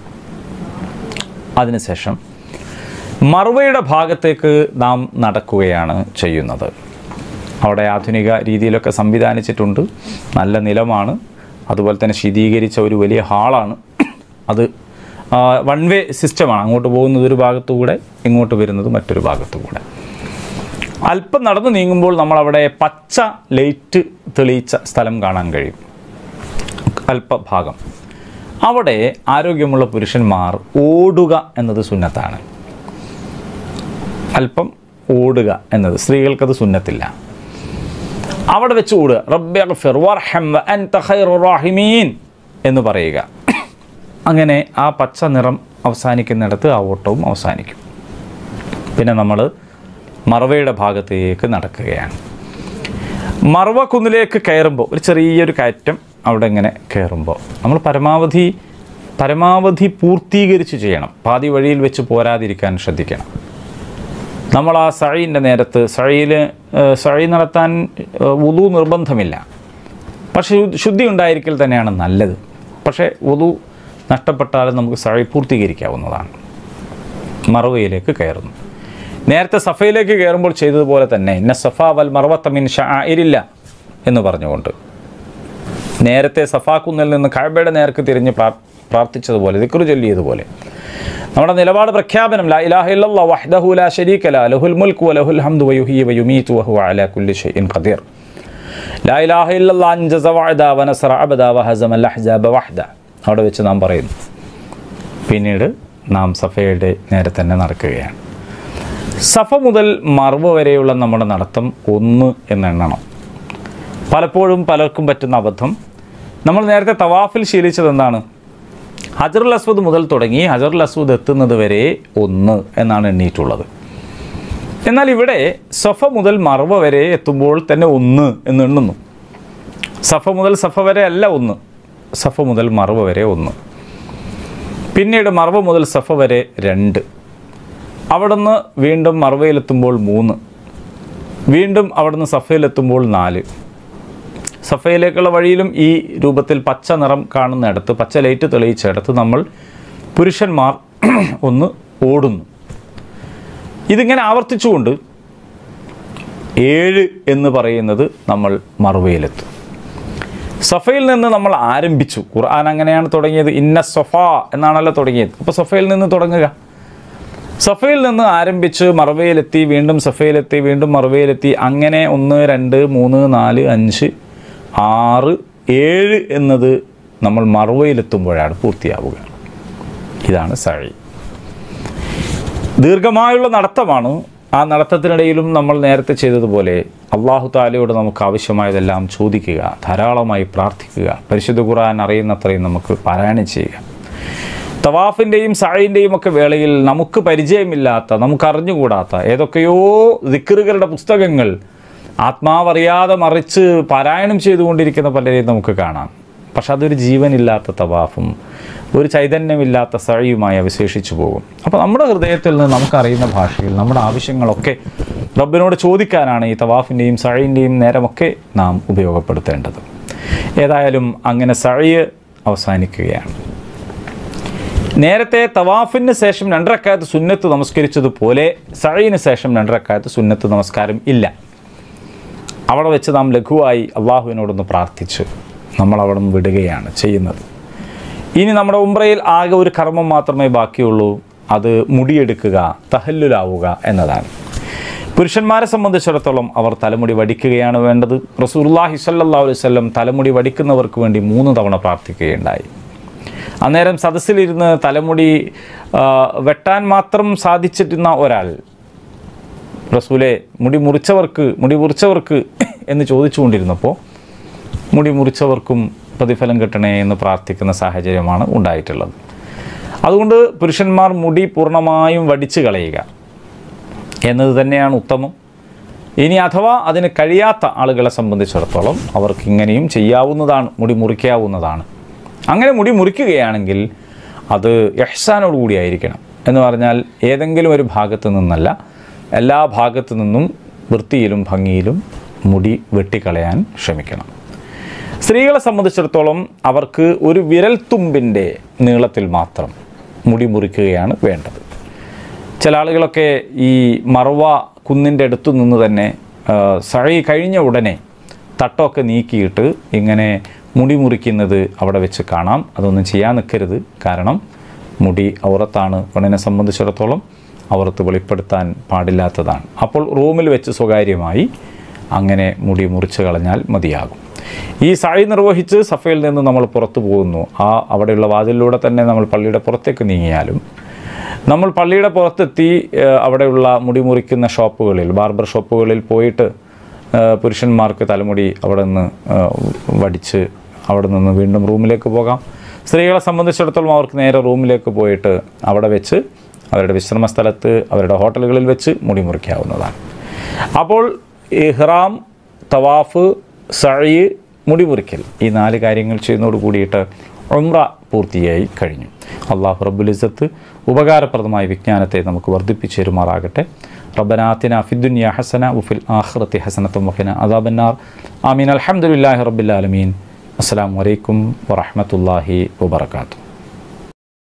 അതിനുശേഷം മറുവയുടെ ഭാഗത്തേക്ക് നാം നടക്കുകയാണ് ചെയ്യുന്നത് അവിടെ ആധുനിക രീതിയിലൊക്കെ സംവിധാനിച്ചിട്ടുണ്ട് നല്ല നിലമാണ് അതുപോലെ തന്നെ ശീതീകരിച്ച ഒരു വലിയ ഹാളാണ് അത് വൺ വേ സിസ്റ്റമാണ് അങ്ങോട്ട് പോകുന്നത് ഒരു ഭാഗത്തു കൂടെ ഇങ്ങോട്ട് വരുന്നത് മറ്റൊരു ഭാഗത്തു കൂടെ അല്പം നടന്നു നീങ്ങുമ്പോൾ നമ്മളവിടെ പച്ച ലൈറ്റ് തെളിയിച്ച സ്ഥലം കാണാൻ കഴിയും അല്പഭാഗം അവിടെ ആരോഗ്യമുള്ള പുരുഷന്മാർ ഓടുക എന്നത് സുന്നത്താണ് അല്പം ഓടുക എന്നത് സ്ത്രീകൾക്കത് സുന്നത്തില്ല അവിടെ വെച്ച് ഓടുക റബ്ബി അഗ്ഫിർ വർഹം വ അൻത ഖൈറുർ റാഹിമീൻ എന്ന് പറയുക അങ്ങനെ ആ പച്ച നിറം അവസാനിക്കുന്നിടത്ത് ആ ഓട്ടവും അവസാനിക്കും പിന്നെ നമ്മൾ മറവയുടെ ഭാഗത്തേക്ക് നടക്കുകയാണ് മറവ കുന്നിലേക്ക് കയറുമ്പോൾ ഒരു ചെറിയൊരു കയറ്റം അവിടെ ഇങ്ങനെ കയറുമ്പോൾ നമ്മൾ പരമാവധി പരമാവധി പൂർത്തീകരിച്ച് ചെയ്യണം പാതി വഴിയിൽ വെച്ച് പോരാതിരിക്കാൻ ശ്രദ്ധിക്കണം നമ്മൾ ആ സഴീൻ്റെ നേരത്ത് സഴയിൽ സഴി നടത്താൻ വുളു നിർബന്ധമില്ല പക്ഷേ ശുദ്ധി ഉണ്ടായിരിക്കൽ തന്നെയാണ് നല്ലത് പക്ഷേ വുളു നഷ്ടപ്പെട്ടാലും നമുക്ക് സഴി പൂർത്തീകരിക്കാവുന്നതാണ് മറവയിലേക്ക് കയറുന്നു നേരത്തെ സഫയിലേക്ക് കയറുമ്പോൾ ചെയ്തതുപോലെ തന്നെ ഇന്ന സഫ വൽ മറവത്തമിൻ ഷായിരില്ല എന്ന് പറഞ്ഞുകൊണ്ട് നേരത്തെ സഫാക്കുന്നിൽ നിന്ന് കഴബയുടെ നേർക്ക് തിരിഞ്ഞ് പ്രാർ പ്രാർത്ഥിച്ചതുപോലെ ദിക്റു ചൊല്ലിയതുപോലെ നമ്മുടെ നിലപാട് പ്രഖ്യാപനം ലാ ഇലാഹ ഇല്ലല്ലാഹ് വഹ്ദഹു ലാ ശരീക ലാ ലഹുൽ മുൽക്ക് വലഹുൽ ഹംദു വയുഹ്യി വയുമീതു വഹുവ അലാ കുല്ലി ഷൈഇൻ ഖദീർ ലാ ഇലാഹ ഇല്ലല്ലാഹ് അൻജസ വഅദ വനസറ അബദ വഹസമ അൽ അഹ്സാബ വഹ്ദ അവിടെ വെച്ച് നാം പറയുന്നു പിന്നീട് നാം സഫയുടെ നേരെ തന്നെ നടക്കുകയാണ് സഫ മുതൽ മർവ വരെയുള്ള നമ്മുടെ നടത്തം ഒന്ന് എന്നെണ്ണണം പലപ്പോഴും പലർക്കും പറ്റുന്ന അബദ്ധം നമ്മൾ നേരത്തെ തവാഫിൽ ശീലിച്ചത് എന്താണ് ഹജറുൽ അസ്വദ് മുതൽ തുടങ്ങി ഹജറുൽ അസ്വദ് എത്തുന്നത് വരെ ഒന്ന് എന്നാണ് എണ്ണീറ്റുള്ളത് എന്നാൽ ഇവിടെ സഫ മുതൽ മർവ വരെ എത്തുമ്പോൾ തന്നെ ഒന്ന് എന്ന് എണ്ണുന്നു സഫ മുതൽ സഫ വരെ അല്ല ഒന്ന് സഫ മുതൽ മർവ വരെ ഒന്ന് പിന്നീട് മർവ മുതൽ സഫ വരെ രണ്ട് അവിടുന്ന് വീണ്ടും മർവയിലെത്തുമ്പോൾ മൂന്ന് വീണ്ടും അവിടുന്ന് സഫയിലെത്തുമ്പോൾ നാല് സഫയിലേക്കുള്ള വഴിയിലും ഈ രൂപത്തിൽ പച്ച നിറം കാണുന്നിടത്ത് പച്ച ലൈറ്റ് തെളിയിച്ചിടത്ത് നമ്മൾ പുരുഷന്മാർ ഒന്ന് ഓടുന്നു ഇതിങ്ങനെ ആവർത്തിച്ചുകൊണ്ട് ഏഴ് എന്ന് പറയുന്നത് നമ്മൾ മറുവയിലെത്തും സഫയിൽ നിന്ന് നമ്മൾ ആരംഭിച്ചു ഖുർആൻ അങ്ങനെയാണ് തുടങ്ങിയത് ഇന്ന സൊഫ എന്നാണല്ലോ തുടങ്ങിയത് അപ്പോൾ സഫയിൽ നിന്ന് തുടങ്ങുക സഫയിൽ നിന്ന് ആരംഭിച്ച് മറവയിലെത്തി വീണ്ടും സഫയിലെത്തി വീണ്ടും മറവയിലെത്തി അങ്ങനെ ഒന്ന് രണ്ട് മൂന്ന് നാല് അഞ്ച് ആറ് ഏഴ് എന്നത് നമ്മൾ മറവയിലെത്തുമ്പോഴാണ് പൂർത്തിയാവുക ഇതാണ് സഴി ദീർഘമായുള്ള നടത്തമാണ് ആ നടത്തത്തിനിടയിലും നമ്മൾ നേരത്തെ ചെയ്തതുപോലെ അള്ളാഹു താലയോട് നമുക്ക് ആവശ്യമായതെല്ലാം ചോദിക്കുക ധാരാളമായി പ്രാർത്ഥിക്കുക പരിശുദ്ധ ഖുർആൻ അറിയുന്നത്രയും നമുക്ക് പാരായണം ചെയ്യുക തവാഫിൻ്റെയും സായിൻ്റെയും ഒക്കെ വേളയിൽ നമുക്ക് പരിചയമില്ലാത്ത നമുക്ക് അറിഞ്ഞുകൂടാത്ത ഏതൊക്കെയോ ദിക്കറുകളുടെ പുസ്തകങ്ങൾ ആത്മാവറിയാതെ മറിച്ച് പാരായണം ചെയ്തുകൊണ്ടിരിക്കുന്ന പലരെയും നമുക്ക് കാണാം പക്ഷെ അതൊരു ജീവനില്ലാത്ത തവാഫും ഒരു ചൈതന്യമില്ലാത്ത സഴിയുമായി അവശേഷിച്ചു പോകും അപ്പോൾ നമ്മുടെ ഹൃദയത്തിൽ നിന്ന് നമുക്കറിയുന്ന ഭാഷയിൽ നമ്മുടെ ആവശ്യങ്ങളൊക്കെ റബ്ബിനോട് ചോദിക്കാനാണ് ഈ തവാഫിൻ്റെയും സഴിൻ്റെയും നേരമൊക്കെ നാം ഉപയോഗപ്പെടുത്തേണ്ടത് ഏതായാലും അങ്ങനെ സഴിയ് അവസാനിക്കുകയാണ് നേരത്തെ തവാഫിന് ശേഷം രണ്ടരക്കാലത്ത് സുന്നത്ത് നമസ്കരിച്ചതുപോലെ സഴയിന് ശേഷം രണ്ടരക്കാലത്ത് സുന്നത്ത് നമസ്കാരം ഇല്ല അവിടെ വെച്ച് നാം ലഘുവായി അള്ളാഹുവിനോടൊന്ന് പ്രാർത്ഥിച്ച് നമ്മൾ അവിടെ നിന്ന് വിടുകയാണ് ചെയ്യുന്നത് ഇനി നമ്മുടെ ഉംറയിൽ ആകെ ഒരു കർമ്മം മാത്രമേ ബാക്കിയുള്ളൂ അത് മുടിയെടുക്കുക തഹല്ലുലാവുക എന്നതാണ് പുരുഷന്മാരെ സംബന്ധിച്ചിടത്തോളം അവർ തലമുടി വടിക്കുകയാണ് വേണ്ടത് റസൂർല്ലാഹി സല്ലാ അലൈവല്ലം തലമുടി വടിക്കുന്നവർക്ക് വേണ്ടി മൂന്ന് തവണ പ്രാർത്ഥിക്കുകയുണ്ടായി അന്നേരം സദസ്സിലിരുന്ന് തലമുടി ആ, വെട്ടാൻ മാത്രം സാധിച്ചിരുന്ന ഒരാൾ റസൂലെ മുടി മുറിച്ചവർക്ക് മുടി മുറിച്ചവർക്ക് എന്ന് ചോദിച്ചുകൊണ്ടിരുന്നപ്പോൾ മുടി മുറിച്ചവർക്കും പ്രതിഫലം കിട്ടണേ എന്ന് പ്രാർത്ഥിക്കുന്ന സാഹചര്യമാണ് ഉണ്ടായിട്ടുള്ളത് അതുകൊണ്ട് പുരുഷന്മാർ മുടി പൂർണ്ണമായും വടിച്ചു കളയുക എന്നത് തന്നെയാണ് ഉത്തമം ഇനി അഥവാ അതിന് കഴിയാത്ത ആളുകളെ സംബന്ധിച്ചിടത്തോളം അവർക്ക് ഇങ്ങനെയും ചെയ്യാവുന്നതാണ് മുടി മുറിക്കാവുന്നതാണ് അങ്ങനെ മുടി മുറിക്കുകയാണെങ്കിൽ അത് യഹ്സാനോട് കൂടിയായിരിക്കണം എന്ന് പറഞ്ഞാൽ ഏതെങ്കിലും ഒരു ഭാഗത്ത് നിന്നല്ല എല്ലാ ഭാഗത്തു നിന്നും വൃത്തിയിലും ഭംഗിയിലും മുടി വെട്ടിക്കളയാൻ ശ്രമിക്കണം സ്ത്രീകളെ സംബന്ധിച്ചിടത്തോളം അവർക്ക് ഒരു വിരൽത്തുമ്പിൻ്റെ നീളത്തിൽ മാത്രം മുടി മുറിക്കുകയാണ് വേണ്ടത് ചില ആളുകളൊക്കെ ഈ മറവ കുന്നിൻ്റെ അടുത്തു നിന്ന് തന്നെ ആ, സഴി കഴിഞ്ഞ ഉടനെ തട്ടമൊക്കെ നീക്കിയിട്ട് ഇങ്ങനെ മുടി മുറിക്കുന്നത് അവിടെ വെച്ച് കാണാം അതൊന്നും ചെയ്യാൻ നിൽക്കരുത് കാരണം മുടി ഔറത്താണ് പെണ്ണിനെ സംബന്ധിച്ചിടത്തോളം ഔറത്ത് വെളിപ്പെടുത്താൻ പാടില്ലാത്തതാണ് അപ്പോൾ റൂമിൽ വെച്ച് സ്വകാര്യമായി അങ്ങനെ മുടി മുറിച്ച് കളഞ്ഞാൽ മതിയാകും ഈ സായി നിർവഹിച്ച് സഫയിൽ നിന്ന് നമ്മൾ പുറത്തു പോകുന്നു ആ അവിടെയുള്ള വാതിലിലൂടെ തന്നെ നമ്മൾ പള്ളിയുടെ പുറത്തേക്ക് നീങ്ങിയാലും നമ്മൾ പള്ളിയുടെ പുറത്തെത്തി ഏഹ്, അവിടെയുള്ള മുടി മുറിക്കുന്ന ഷോപ്പുകളിൽ ബാർബർ ഷോപ്പുകളിൽ പോയിട്ട് ഏഹ്, പുരുഷന്മാർക്ക് തലമുടി അവിടെ നിന്ന് ഏഹ്, വടിച്ച് അവിടെ നിന്ന് വീണ്ടും റൂമിലേക്ക് പോകാം സ്ത്രീകളെ സംബന്ധിച്ചിടത്തോളം അവർക്ക് നേരെ റൂമിലേക്ക് പോയിട്ട് അവിടെ വെച്ച് അവരുടെ വിശ്രമ സ്ഥലത്ത് അവരുടെ ഹോട്ടലുകളിൽ വെച്ച് മുടി മുറിക്കാവുന്നതാണ് അപ്പോൾ ഇഹ്റാം തവാഫ് സഴി മുടി മുറിക്കൽ ഈ നാല് കാര്യങ്ങൾ ചെയ്യുന്നതോട് കൂടിയിട്ട് ഉംറ പൂർത്തിയായി കഴിഞ്ഞു അള്ളാഹു റബ്ബുൽ ഇസ്സത്ത് ഉപകാരപ്രദമായ വിജ്ഞാനത്തെ നമുക്ക് വർദ്ധിപ്പിച്ചു തരുമാറാകട്ടെ റബ്ബനാത്തിന ഫിദ്ദുനിയ ഹസന ഉഫിൽ ആഖിറത്തി ഹസനത്തും വഖിന അദാബന്നാർ ആമീൻ അൽഹംദുലില്ലാഹി റബ്ബിൽ ആലമീൻ അസ്സലാമു അലൈക്കും വറഹ്മത്തുള്ളാഹി വബറകാതുഹു